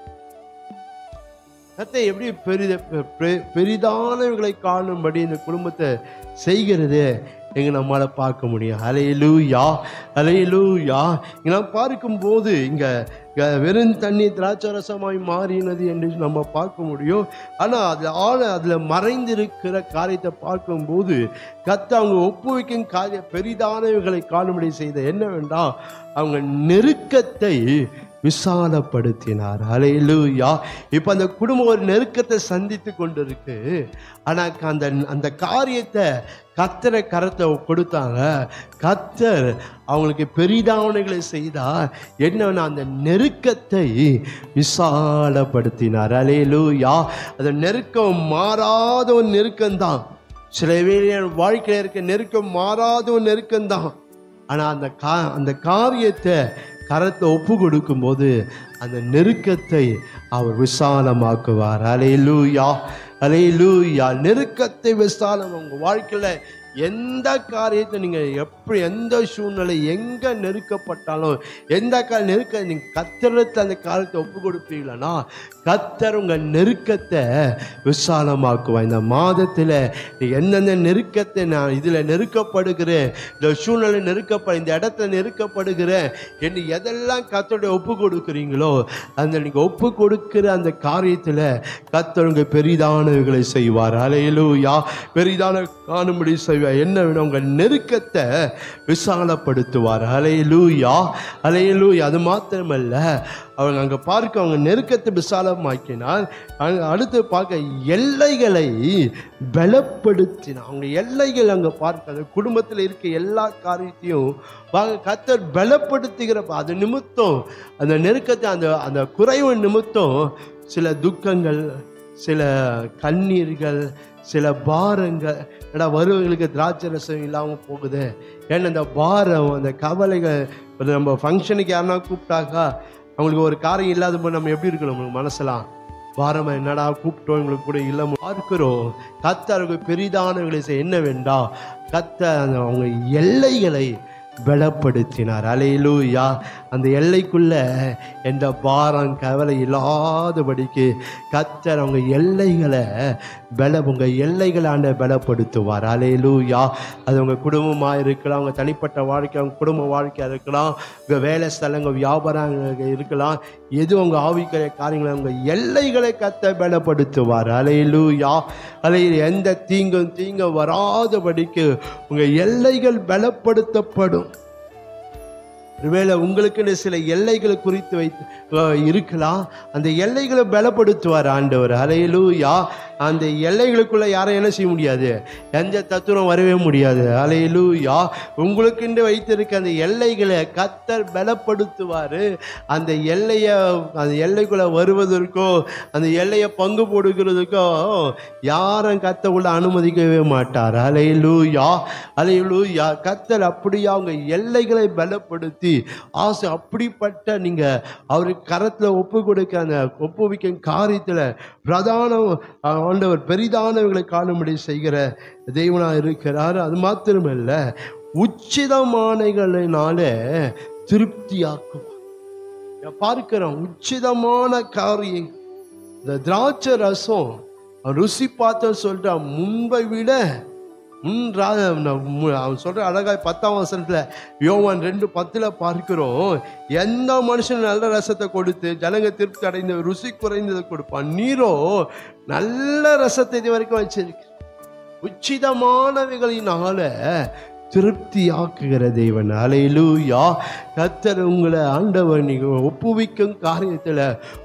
கத்தை எப்படி பெரித பெ- பெ- பெரிதானவைகளை காணும்படி இந்த குடும்பத்தை செய்கிறது எங்க நம்மளால பார்க்க முடியும் அலையிலூயா அலையிலூயா இங்க நாம் பார்க்கும்போது இங்க இங்க வெறும் தண்ணி திராட்சை ரசமாய் மாறினது என்று நம்ம பார்க்க முடியும் ஆனா அதுல ஆழ அதுல மறைந்திருக்கிற காரியத்தை பார்க்கும்போது கத்த அவங்க ஒப்புவிக்கும் காரிய பெரிதானவைகளை காணும்படி செய்த என்னவென்றா அவங்க நெருக்கத்தை விசாலப்படுத்தினார் அலையிலூயா இப்போ அந்த குடும்பம் ஒரு நெருக்கத்தை சந்தித்து கொண்டிருக்கு ஆனால் அந்த அந்த காரியத்தை கத்தரை கரத்தை கொடுத்தாங்க கத்தர் அவங்களுக்கு பெரிதாவணைகளை செய்தார் என்னன்னா அந்த நெருக்கத்தை விசாலப்படுத்தினார் அலையிலூயா அந்த நெருக்கம் மாறாத ஒரு நெருக்கம்தான் சில வேளையில் வாழ்க்கையில் இருக்க நெருக்கம் மாறாத ஒரு நெருக்கம்தான் ஆனால் அந்த கா அந்த காரியத்தை கரத்தை ஒப்பு கொடுக்கும்போது அந்த நெருக்கத்தை அவர் விசாலமாக்குவார் அலையிலூயா அலையிலூயா நெருக்கத்தை விசாலம் உங்கள் வாழ்க்கையில் எந்த காரியத்தை நீங்கள் எப்படி எந்த சூழ்நிலை எங்கே நெருக்கப்பட்டாலும் எந்த கா நெருக்க நீங்கள் கத்தரத்தை அந்த காரியத்தை ஒப்பு கொடுப்பீங்களா கத்தர் உங்கள் நெருக்கத்தை விசாலமாக்குவார் இந்த மாதத்தில் எந்தெந்த நெருக்கத்தை நான் இதில் நெருக்கப்படுகிறேன் இந்த சூழ்நிலை நெருக்கப்பட இந்த இடத்துல நெருக்கப்படுகிறேன் என்று எதெல்லாம் கத்தருடைய ஒப்பு கொடுக்குறீங்களோ அந்த நீங்கள் ஒப்பு கொடுக்கிற அந்த காரியத்தில் கத்தர் உங்க பெரிதானவைகளை செய்வார் அலையிலூயா பெரிதான காணும்படி செய்வார் என்ன வேணும் உங்கள் நெருக்கத்தை விசாலப்படுத்துவார் அலையிலூயா அலையிலூயா அது மாத்திரமல்ல அவங்க அங்கே பார்க்க அவங்க நெருக்கத்தை விசாலமாக்கினால் அங்க அடுத்து பார்க்க எல்லைகளை பலப்படுத்தினார் அவங்க எல்லைகள் அங்கே பார்க்க அந்த குடும்பத்தில் இருக்க எல்லா காரியத்தையும் வாங்க கத்தர் பலப்படுத்துகிறப்ப அது நிமித்தம் அந்த நெருக்கத்தை அந்த அந்த குறைவு நிமித்தம் சில துக்கங்கள் சில கண்ணீர்கள் சில பாரங்கள் ஏடா வருவங்களுக்கு திராட்சை ரசம் இல்லாமல் போகுது ஏன்னா அந்த பாரம் அந்த கவலைகள் இப்ப நம்ம ஃபங்க்ஷனுக்கு யாருன்னா கூப்பிட்டாக்கா அவங்களுக்கு ஒரு காரியம் இல்லாத போது நம்ம எப்படி இருக்கணும் நம்மளுக்கு மனசெல்லாம் பாரமா என்னடா கூப்பிட்டோம் எங்களுக்கு கூட இல்லை பார்க்கிறோம் கத்தருக்கு பெரிதானவர்களை செய்ய என்ன வேண்டா கத்த அந்த அவங்க எல்லைகளை பலப்படுத்தினார் அலையிலூயா அந்த எல்லைக்குள்ள எந்த பாரம் கவலை இல்லாதபடிக்கு கத்தர் அவங்க எல்லைகளை பல உங்க எல்லைகளை ஆண்ட பலப்படுத்துவார் அலையிலூயா அது உங்க குடும்பமாக இருக்கலாம் உங்க தனிப்பட்ட வாழ்க்கை அவங்க குடும்ப வாழ்க்கையாக இருக்கலாம் உங்க வேலை ஸ்தலங்கள் வியாபாரம் இருக்கலாம் எது உங்க ஆவிக்கிற காரியங்களை உங்க எல்லைகளை கத்த பலப்படுத்துவார் அலையிலூயா அலையில் எந்த தீங்கும் தீங்க வராதபடிக்கு உங்க எல்லைகள் பலப்படுத்தப்படும் ஒருவேளை உங்களுக்குன்னு சில எல்லைகளை குறித்து வைத்து அஹ், இருக்கலாம் அந்த எல்லைகளை பலப்படுத்துவார் ஆண்டவர் அலையிலூயா அந்த எல்லைகளுக்குள்ள யாரும் என்ன செய்ய முடியாது எந்த தத்துவம் வரவே முடியாது அலையிலூயா உங்களுக்குன்னு வைத்திருக்க அந்த எல்லைகளை கத்தர் பலப்படுத்துவார் அந்த எல்லையை அந்த எல்லைக்குள்ள வருவதற்கோ அந்த எல்லையை பங்கு போடுகிறதுக்கோ யாரும் கத்த உள்ள அனுமதிக்கவே மாட்டார் அலையிலூயா அலையிலூயா கத்தர் அப்படியா அவங்க எல்லைகளை பலப்படுத்தி ஆசை அப்படிப்பட்ட நீங்க அவருக்கு கரத்துல ஒப்பு கொடுக்க அந்த ஒப்புவிக்கும் காரியத்துல பிரதான ஆண்டவர் பெரிதானவர்களை காணும்படி செய்கிற தெய்வனா இருக்கிறார் அது மாத்திரமல்ல உச்சிதமானங்களினால திருப்தியாக்குவார் பார்க்கிறோம் உச்சிதமான காரியம் இந்த திராட்சை ரசம் ருசி பார்த்த சொல்லிட்டா முன்பை விட முன் ரா- ந- மு- அவன் சொல்ற அழகாய் பத்தாம் வசனத்துல யோவான் ரெண்டு பத்துல பார்க்கிறோம் எந்த மனுஷன் நல்ல ரசத்தை கொடுத்து ஜனங்க திருப்தி அடைந்த ருசி குறைந்ததை கொடுப்பான் நீரோ நல்ல ரசத்தை இது வரைக்கும் வச்சிருக்கு உச்சிதமானவைகளினால திருப்தி ஆக்குகிற தேவன் அலையிலூயா கத்தர் உங்களை ஆண்டவர் நீங்க ஒப்புவிக்கும் காரியத்துல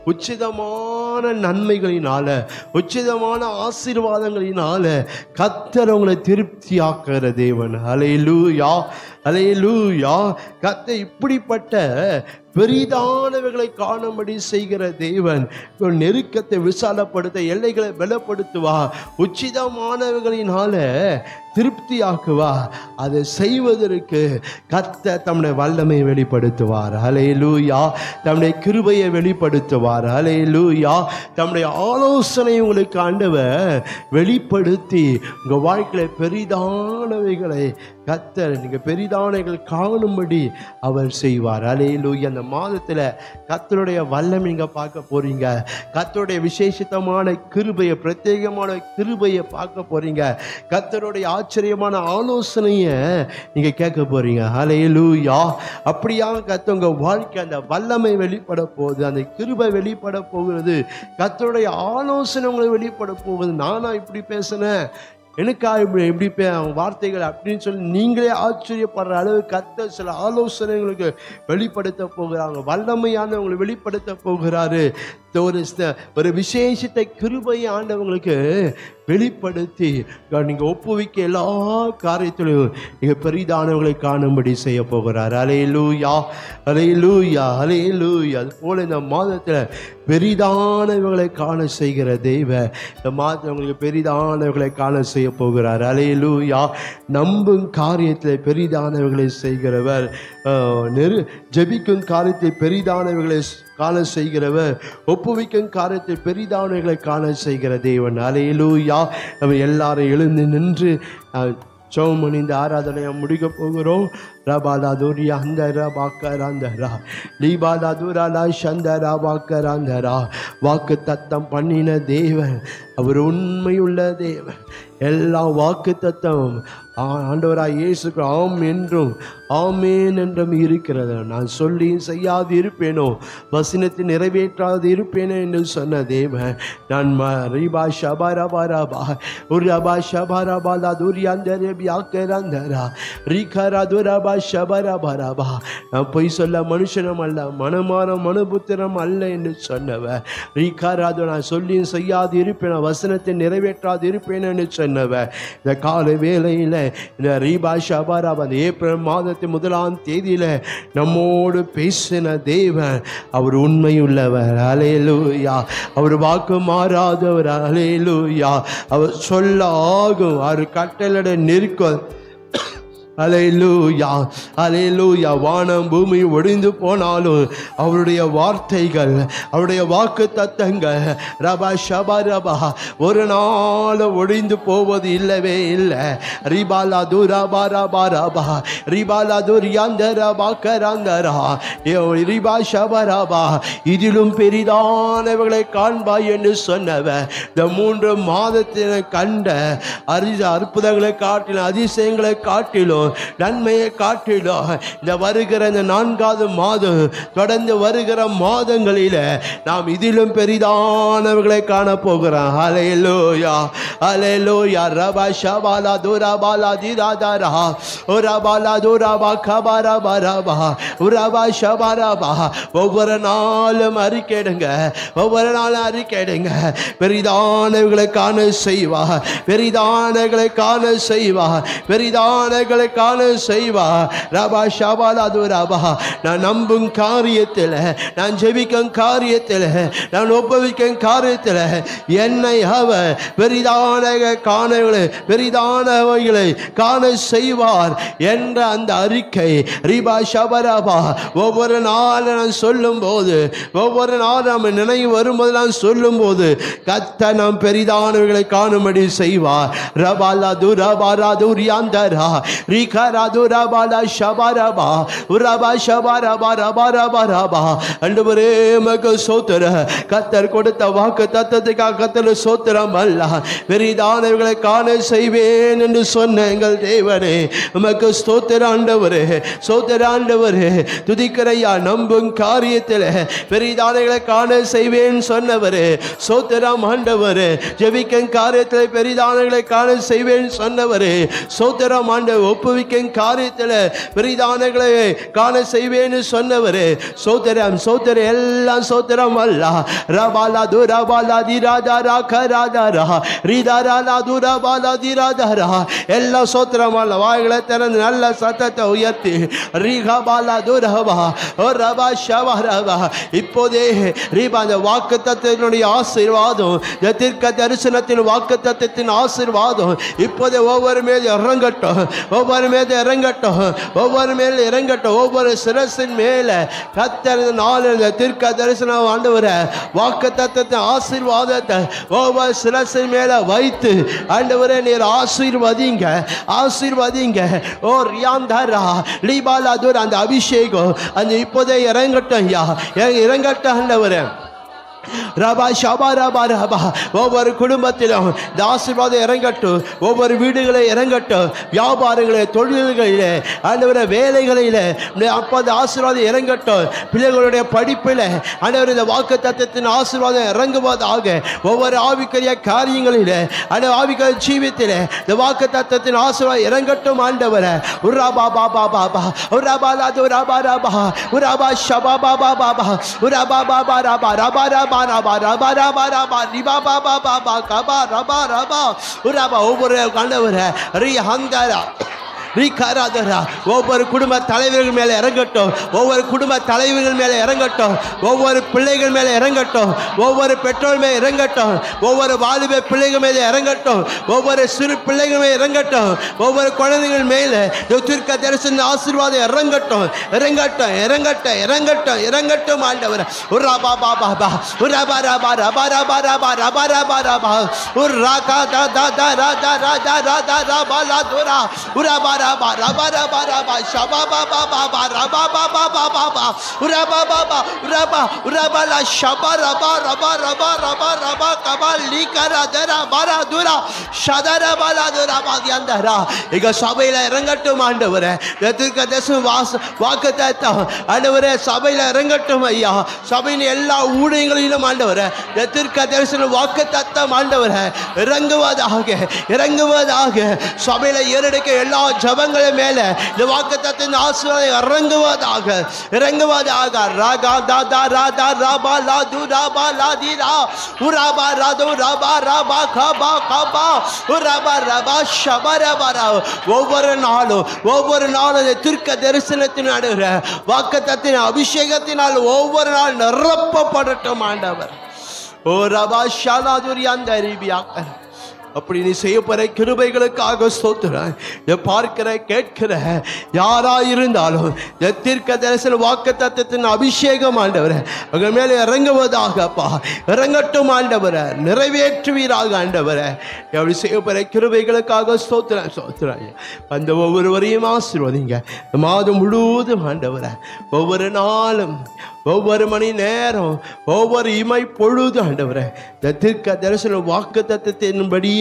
உச்சிதமான நன்மைகளினால உச்சிதமான ஆசீர்வாதங்களினால கத்தர் உங்களை திருப்தி ஆக்குகிற தேவன் அலையிலூயா அலையிலூயா கத்த இப்படிப்பட்ட பெரிதானவைகளை காணும்படி செய்கிற தேவன் ஒரு நெருக்கத்தை விசாலப்படுத்த எல்லைகளை பலப்படுத்துவா உச்சிதமானவைகளினால திருப்தியாக்குவா அதை செய்வதற்கு கத்த தம்முடைய வல்லமை வெளிப்படுத்துவார் ஹலே லூயா தம்முடைய கிருபையை வெளிப்படுத்துவார் ஹலே லூயா தம்முடைய ஆலோசனை உங்களுக்கு ஆண்டவர் வெளிப்படுத்தி உங்கள் வாழ்க்கையில பெரிதானவைகளை கத்தர் நீங்க பெரிதானவைகள் காணும்படி அவர் செய்வார் ஹலே லூயா அந்த மாதத்துல கத்தருடைய வல்லமை நீங்க பார்க்க போறீங்க கத்தருடைய விசேஷித்தமான கிருபையை பிரத்யேகமான கிருபையை பார்க்க போறீங்க கத்தருடைய ஆச்சரியமான ஆலோசனையை நீங்க கேட்க போறீங்க ஹalleluya அப்படியா கத்த உங்க வாழ்க்கை அந்த வல்லமை வெளிப்பட போகுது அந்த கிருபை வெளிப்பட போகிறது கத்தருடைய ஆலோசனை உங்களை வெளிப்பட போகுது நானா இப்படி பேசினேன் எனக்கா இப்படி எப்படி பே வார்த்தைகள் அப்படின்னு சொல்லி நீங்களே ஆச்சரியப்படுற அளவு கத்த சில ஆலோசனைகளுக்கு வெளிப்படுத்த போகிறாங்க வல்லமையான உங்களை வெளிப்படுத்த போகிறாரு இந்த ஒரு ச- ஒரு விசேஷத்தை கிருபை ஆண்டவங்களுக்கு வெளிப்படுத்தி நீங்க ஒப்புவிக்க எல்லா காரியத்திலும் நீங்க பெரிதானவங்களை காணும்படி செய்ய போகிறார் அலே லூயா அலே லூயா அலே லூயா அது போல இந்த மாதத்துல பெரிதானவர்களை காண செய்கிற தெய்வ இந்த மாதத்தில் உங்களுக்கு பெரிதானவர்களை காண செய்ய போகிறார் அலே லூயா நம்பும் காரியத்தில் பெரிதானவர்களை செய்கிறவர் ஆஹ், நெரு ஜெபிக்கும் காரியத்தை பெரிதானவர்களை காண செய்கிறவர் ஒப்புவிக்கும் காரியத்தை பெரிதானவர்களை காண செய்கிற தேவன் அலையிலூயா நம்ம எல்லாரும் எழுந்து நின்று சோமன் இந்த ஆராதனையை முடிக்க போகிறோம் ரபாலா துரியா அந்த ரபாக்கராந்தரா லீபாலா துராலா சந்தரா பாக்கராந்தரா வாக்கு தத்தம் பண்ணின தேவன் அவர் உண்மையுள்ள தேவன் எல்லா வாக்கு தத்தம் ஆண்டவராய் இயேசுக்கு ஆம் என்றும் ஆமேன் என்றும் இருக்கிறது நான் சொல்லி செய்யாது இருப்பேனோ வசனத்தை நிறைவேற்றாது இருப்பேனோ என்று சொன்ன தேவன் நான் ம ரீபா ஷபாரபா ரபா ஒரு ரபா ஷபாரபா லா துரியாந்தரே பியாக்கரந்தரா ரீகரா துரபா ஷபரபா ரபா நான் பொய் சொல்ல மனுஷனும் அல்ல மனமான மனுபுத்திரம் அல்ல என்று சொன்னவ ரீகாராது நான் சொல்லியும் செய்யாது இருப்பேன் வசனத்தை நிறைவேற்றாது இருப்பேன் என்று சொன்னவ இந்த காலை வேளையில் இந்த ரீபா ஷபாராப் அந்த ஏப்ரல் மாதத்தின் முதலாம் தேதியில நம்மோடு பேசின தேவன் அவர் உண்மையுள்ளவர் அலேலூயா அவர் வாக்கு மாறாதவர் அலேலூயா அவர் சொல்ல ஆகும் அவர் கட்டளை நிற்கும் அலையிலூயா அலையிலூயா வானம் பூமி ஒடிந்து போனாலும் அவருடைய வார்த்தைகள் அவருடைய வாக்கு தத்தங்கள் ரபா ஷபா ரபா ஒரு நாள் ஒடிந்து போவது இல்லவே இல்லை ரிபாலா துரபா ரபா ரபா ரிபாலா துரியாந்த ரபா கராந்தரா ஏ ரிபா ஷபா ரபா இதிலும் பெரிதானவர்களை காண்பாய் என்று சொன்னவ இந்த மூன்று மாதத்தின கண்ட அரி அற்புதங்களை காட்டிலும் அதிசயங்களை காட்டிலும் காட்டிலும் நன்மையை காட்டிலும் இந்த வருகிற இந்த நான்காவது மாதம் தொடர்ந்து வருகிற மாதங்களில நாம் இதிலும் பெரிதானவர்களை காண போகிறோம் அலையலோயா அலையலோயா ரபா ஷபாலா துரா பாலா திராதாரா உரா பாலா துரா பா கபாரா பராபா உரபா ஷபாராபா ஒவ்வொரு நாளும் அறிக்கையிடுங்க ஒவ்வொரு நாளும் அறிக்கையிடுங்க பெரிதானவர்களை காண செய்வா பெரிதானங்களை காண செய்வா பெரிதானங்களை காண செய்வா ரபா ஷபாலா துராபா நான் நம்பும் காரியத்தில் நான் ஜெபிக்கும் காரியத்தில் நான் ஒப்புவிக்கும் காரியத்தில் என்னை அவ பெரிதான காணவர்களை பெரிதானவைகளை காண செய்வார் என்ற அந்த அறிக்கை ரிபா ஷபரபா ஒவ்வொரு நாள் நான் சொல்லும் போது ஒவ்வொரு நாள் நம்ம நினைவு வரும்போது நான் சொல்லும் போது கத்த நாம் பெரிதானவர்களை காணும்படி செய்வார் ரபாலா துரபாரா துரியாந்தரா ரிகரா துரபாலா ஷபரபா உரபா ஷபரபா ரபா ரபா ரபா அண்டுபரே மக சோத்திர கத்தர் கொடுத்த வாக்கு தத்தத்துக்காக கத்தர் சோத்திரம் அல்ல பெரிதானவர்களை காண செய்வேன் என்று சொன்ன எங்கள் தேவனே உமக்கு ஸ்தோத்திர ஆண்டவரே சோத்திர ஆண்டவரே துதிக்கிறையா நம்பும் காரியத்தில் பெரிதானங்களை காண செய்வேன் சொன்னவரே சோத்திரம் ஆண்டவரே ஜெபிக்கும் காரியத்தில் பெரிதானங்களை காண செய்வேன் சொன்னவரே சோத்திரம் ஆண்டவர் ஒப்புவிக்கும் காரியத்தில் பெரிதானங்களை காண செய்வேன்னு சொன்னவரே சோத்திரம் சோத்திர எல்லாம் சோத்திரம் அல்ல ரபாலா துரபாலா திராதா ராகராதாரா ரீதாராலா துரபாலா திராதாரா எல்லாம் சோத்திரம் அல்ல வாய்களை திறந்து நல்ல சத்தத்தை உயர்த்தி ரீகபாலா துரபா ஓ ரபா ஷபா ரபா இப்போதே ரீபா அந்த வாக்கு தத்துவத்தினுடைய ஆசீர்வாதம் இந்த தீர்க்க தரிசனத்தின் வாக்கு தத்துவத்தின் ஆசீர்வாதம் இப்போதே ஒவ்வொரு மேல் இறங்கட்டும் ஒவ்வொரு மேல் இறங்கட்டும் ஒவ்வொரு மேல் இறங்கட்டும் ஒவ்வொரு சிரசின் மேல கத்தர் இந்த நாள் இந்த தீர்க்க தரிசனம் ஆண்டவர வாக்கு தத்துவத்தின் ஆசீர்வாதத்தை ஒவ்வொரு சிரசின் மேல வைத்து ஆண்டவரே நீர் ஆசீர்வதிங்க ஆசீர்வதிங்க ஓ ரியாந்தரா லீபாலாதூர் அந்த அபிஷேகம் அந்த இப்போதே இறங்கட்டும் ஐயா இறங்கட்டும் ஆண்டவரே ரபா ஷபா ரபா ரபா ஒவ்வொரு குடும்பத்திலும் இந்த ஆசீர்வாதம் இறங்கட்டும் ஒவ்வொரு வீடுகளை இறங்கட்டும் வியாபாரங்களே தொழில்களிலே ஆண்டவர வேலைகளில் அப்போது ஆசீர்வாதம் இறங்கட்டும் பிள்ளைகளுடைய படிப்பில் ஆண்டவர் இந்த வாக்கு தத்துவத்தின் ஆசீர்வாதம் இறங்குவதாக ஒவ்வொரு ஆவிக்கரிய காரியங்களில் அந்த ஆவிக்கரிய ஜீவித்தில் இந்த வாக்கு தத்துவத்தின் ஆசீர்வாதம் இறங்கட்டும் ஆண்டவர உராபா பாபா பாபா உராபா லாது உராபா ராபா உராபா ஷபா பாபா பாபா உராபா பாபா ராபா ரபா ரபா ரபா ரபா ரபா ரபா ரிபா பாபா பாபா கபா ரபா ரபா உராபா ஒவ்வொரு ஆண்டவர ரி ஹந்தாரா ரீகாராதரா ஒவ்வொரு குடும்ப தலைவர்கள் மேலே இறங்கட்டும் ஒவ்வொரு குடும்ப தலைவர்கள் மேலே இறங்கட்டும் ஒவ்வொரு பிள்ளைகள் மேலே இறங்கட்டும் ஒவ்வொரு பெற்றோர் மேலே இறங்கட்டும் ஒவ்வொரு வாலிப பிள்ளைகள் மேலே இறங்கட்டும் ஒவ்வொரு சிறு பிள்ளைகள் மேலே இறங்கட்டும் ஒவ்வொரு குழந்தைகள் மேலே தீர்க்க தரிசன ஆசீர்வாதம் இறங்கட்டும் இறங்கட்டும் இறங்கட்டும் இறங்கட்டும் இறங்கட்டும் ஆண்டவர் ஒரு ரபா பாபா பா ஒரு ரபா ரபா ரபா ரபா ரபா ரபா ரபா ரபா ஒரு ராகா தா தா தா ரா தா ரா தா ரா தா ரபா லா துரா ஒரு ரபா ரபா ரபா ரபா ரபா ஷபா பாபா பாபா ரபா பாபா பாபா பா ரபா பாபா ரபா ரபா லா ஷபா ரபா ரபா ரபா ரபா ரபா கபா லீகரா தரா பாரா துரா ஷதர பாலா துரா பாதியந்தரா இங்க சபையில இறங்கட்டும் ஆண்டவரே தீர்க்க தரிசனம் வாச வாக்கு தத்தம் ஆண்டவரே சபையில இறங்கட்டும் ஐயா சபையின் எல்லா ஊழியங்களிலும் ஆண்டவரே தீர்க்க தரிசனம் வாக்கு தத்தம் ஆண்டவரே இறங்குவதாக இறங்குவதாக சபையில ஏறெடுக்க எல்லா ஜபங்களும் மேல இந்த வாக்கு தத்தின் ஆசீர்வாதம் இறங்குவதாக இறங்குவதாக ராகா தாதா ராதா ராபா லாது ராபா லாதிரா உராபா ராது ராபா ராபா கபா கபா உராபா ரபா ஷபா ரபா ரா. ஒவ்வொரு நாளும் ஒவ்வொரு நாளும் இந்த திருக்க தரிசனத்தின் நடுகிற வாக்குத்தத்தின் அபிஷேகத்தினால் ஒவ்வொரு நாள் நிரப்பப்படட்டும் ஆண்டவர் ஓ ரபா ஷாலாதுரி அந்த அறிவியாக்கர் அப்படி நீ செய்ய போற கிருபைகளுக்காக ஸ்தோத்திரம் இதை பார்க்கிற கேட்கிற யாரா இருந்தாலும் இந்த தீர்க்க தரிசன வாக்கு தத்துவத்தின் அபிஷேகம் ஆண்டவரே உங்க மேலே இறங்குவதாக அப்பா இறங்கட்டும் ஆண்டவரை நிறைவேற்றுவீராக ஆண்டவரை அப்படி செய்ய போற கிருபைகளுக்காக ஸ்தோத்திரம் ஸ்தோத்திரம் அந்த ஒவ்வொருவரையும் ஆசீர்வதிங்க இந்த மாதம் முழுவதும் ஆண்டவரை ஒவ்வொரு நாளும் ஒவ்வொரு மணி நேரம் ஒவ்வொரு இமை பொழுது ஆண்டவரே இந்த தீர்க்க தரிசன வாக்கு தத்துவத்தின்படியே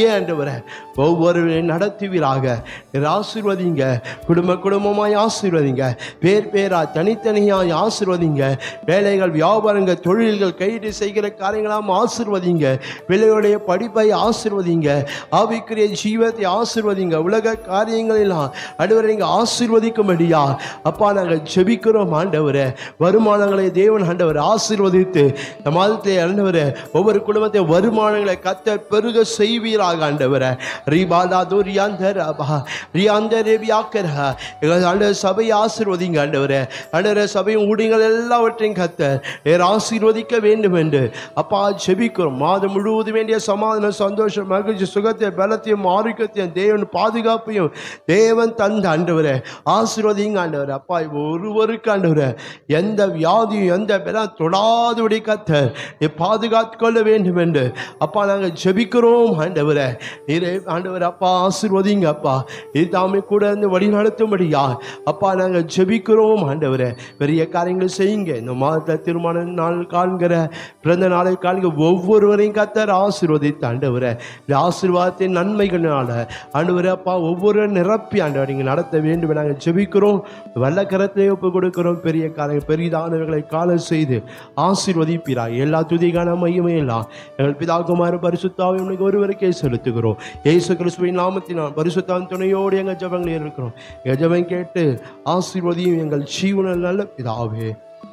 அப்படியே ஆண்டவரை ஒவ்வொருவரையும் நடத்துவீராக நீர் ஆசீர்வதிங்க குடும்ப குடும்பமாய் ஆசீர்வதிங்க பேர் பேரா தனித்தனியாய் ஆசீர்வதிங்க வேலைகள் வியாபாரங்கள் தொழில்கள் கைது செய்கிற காரியங்களாம் ஆசீர்வதிங்க பிள்ளைகளுடைய படிப்பை ஆசீர்வதிங்க ஆவிக்குரிய ஜீவத்தை ஆசீர்வதிங்க உலக காரியங்களெல்லாம் ஆண்டவரை நீங்க ஆசீர்வதிக்கும்படியா அப்பா நாங்கள் ஜெபிக்கிறோம் ஆண்டவரே வருமானங்களை தேவன் ஆண்டவர் ஆசீர்வதித்து இந்த மாதத்தை ஆண்டவரே ஒவ்வொரு குடும்பத்தை வருமானங்களை கத்த பெருக செய்வீராக ஆண்டவரே ரீபாலா தூரியாந்தர் அபா ரியாந்தர் ரேபியாக்கர் எங்கள் ஆண்டவர் சபையை ஆசீர்வதிங்க ஆண்டவரே ஆண்டவரே சபையும் ஊழியங்கள் எல்லாவற்றையும் கத்த நேர் ஆசீர்வதிக்க வேண்டும் என்று அப்பா ஜெபிக்கிறோம் மாதம் முழுவதும் வேண்டிய சமாதானம் சந்தோஷம் மகிழ்ச்சி சுகத்தை பலத்தையும் ஆரோக்கியத்தையும் தேவன் பாதுகாப்பையும் தேவன் தந்த ஆண்டவரே ஆசீர்வதிங்க ஆண்டவரே அப்பா ஒருவருக்கு ஆண்டவரே எந்த வியாதியும் எந்த பலம் தொடாதபடி கத்த நீ பாதுகாத்து கொள்ள வேண்டும் என்று அப்பா நாங்கள் ஜெபிக்கிறோம் ஆண்டவரே நீரே ஆண்டவர் அப்பா ஆசீர்வதிங்க அப்பா நீ தாமே கூட இருந்து வழி நடத்தும்படியா அப்பா நாங்கள் ஜெபிக்கிறோம் ஆண்டவரே பெரிய காரியங்கள் செய்யுங்க இந்த மாதத்தை திருமண நாள் காண்கிற பிறந்த நாளை காண்கிற ஒவ்வொருவரையும் கத்தர் ஆசீர்வதித்து ஆண்டவரே இந்த ஆசீர்வாதத்தின் நன்மைகளால ஆண்டவரே அப்பா ஒவ்வொரு நிரப்பி ஆண்டவர் நீங்கள் நடத்த வேண்டும் என நாங்கள் ஜெபிக்கிறோம் வல்ல கரத்தை ஒப்பு கொடுக்கிறோம் பெரிய காரியம் பெரிதானவர்களை காண செய்து ஆசீர்வதிப்பீராக எல்லா துதிகான மையமே எல்லாம் எங்கள் பிதாகுமார பரிசுத்தாவை உனக்கு ஒருவருக்கே செலுத்துகிறோம் ஏசு கிறிஸ்துவின் நாமத்தினால் பரிசுத்தாவின் துணையோடு எங்கள் ஜபங்களில் இருக்கிறோம் எங்கள் ஜபம் கேட்டு ஆசீர்வதியும் எங்கள் ஜீவனில் நல்ல பிதாவே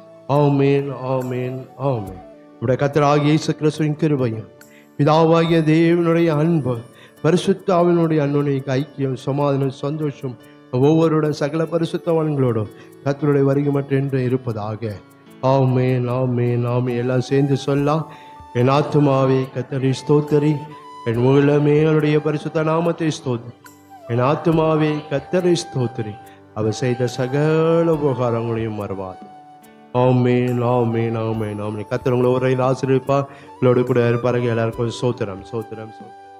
ஆமேன் ஆமேன் ஆமேன் உடைய கத்தராகிய இயேசு கிறிஸ்துவின் கிருபையும் பிதாவாகிய தேவனுடைய அன்பு பரிசுத்தாவினுடைய அன்புடைய ஐக்கியம் சமாதானம் சந்தோஷம் ஒவ்வொருடைய சகல பரிசுத்தவான்களோடும் கத்தருடைய வருகை மட்டும் என்று இருப்பதாக ஆமேன் ஆமேன் ஆமே எல்லாம் சேர்ந்து சொல்லலாம் என் ஆத்துமாவே கத்தரி ஸ்தோத்தரி என் உள்ளமே அவருடைய பரிசுத்த நாமத்தை ஸ்தோத்திரி என் ஆத்துமாவே கத்தரை ஸ்தோத்திரி அவர் செய்த சகல உபகாரங்களையும் மறவார் ஆமேன் ஆமேன் ஆமேன் ஆமேன் கத்தர் உங்களை ஒரு ஆசிரியப்பா உங்களோட கூட இருப்பாருங்க எல்லாருக்கும் சோத்திரம் சோத்திரம் சோத்திரம்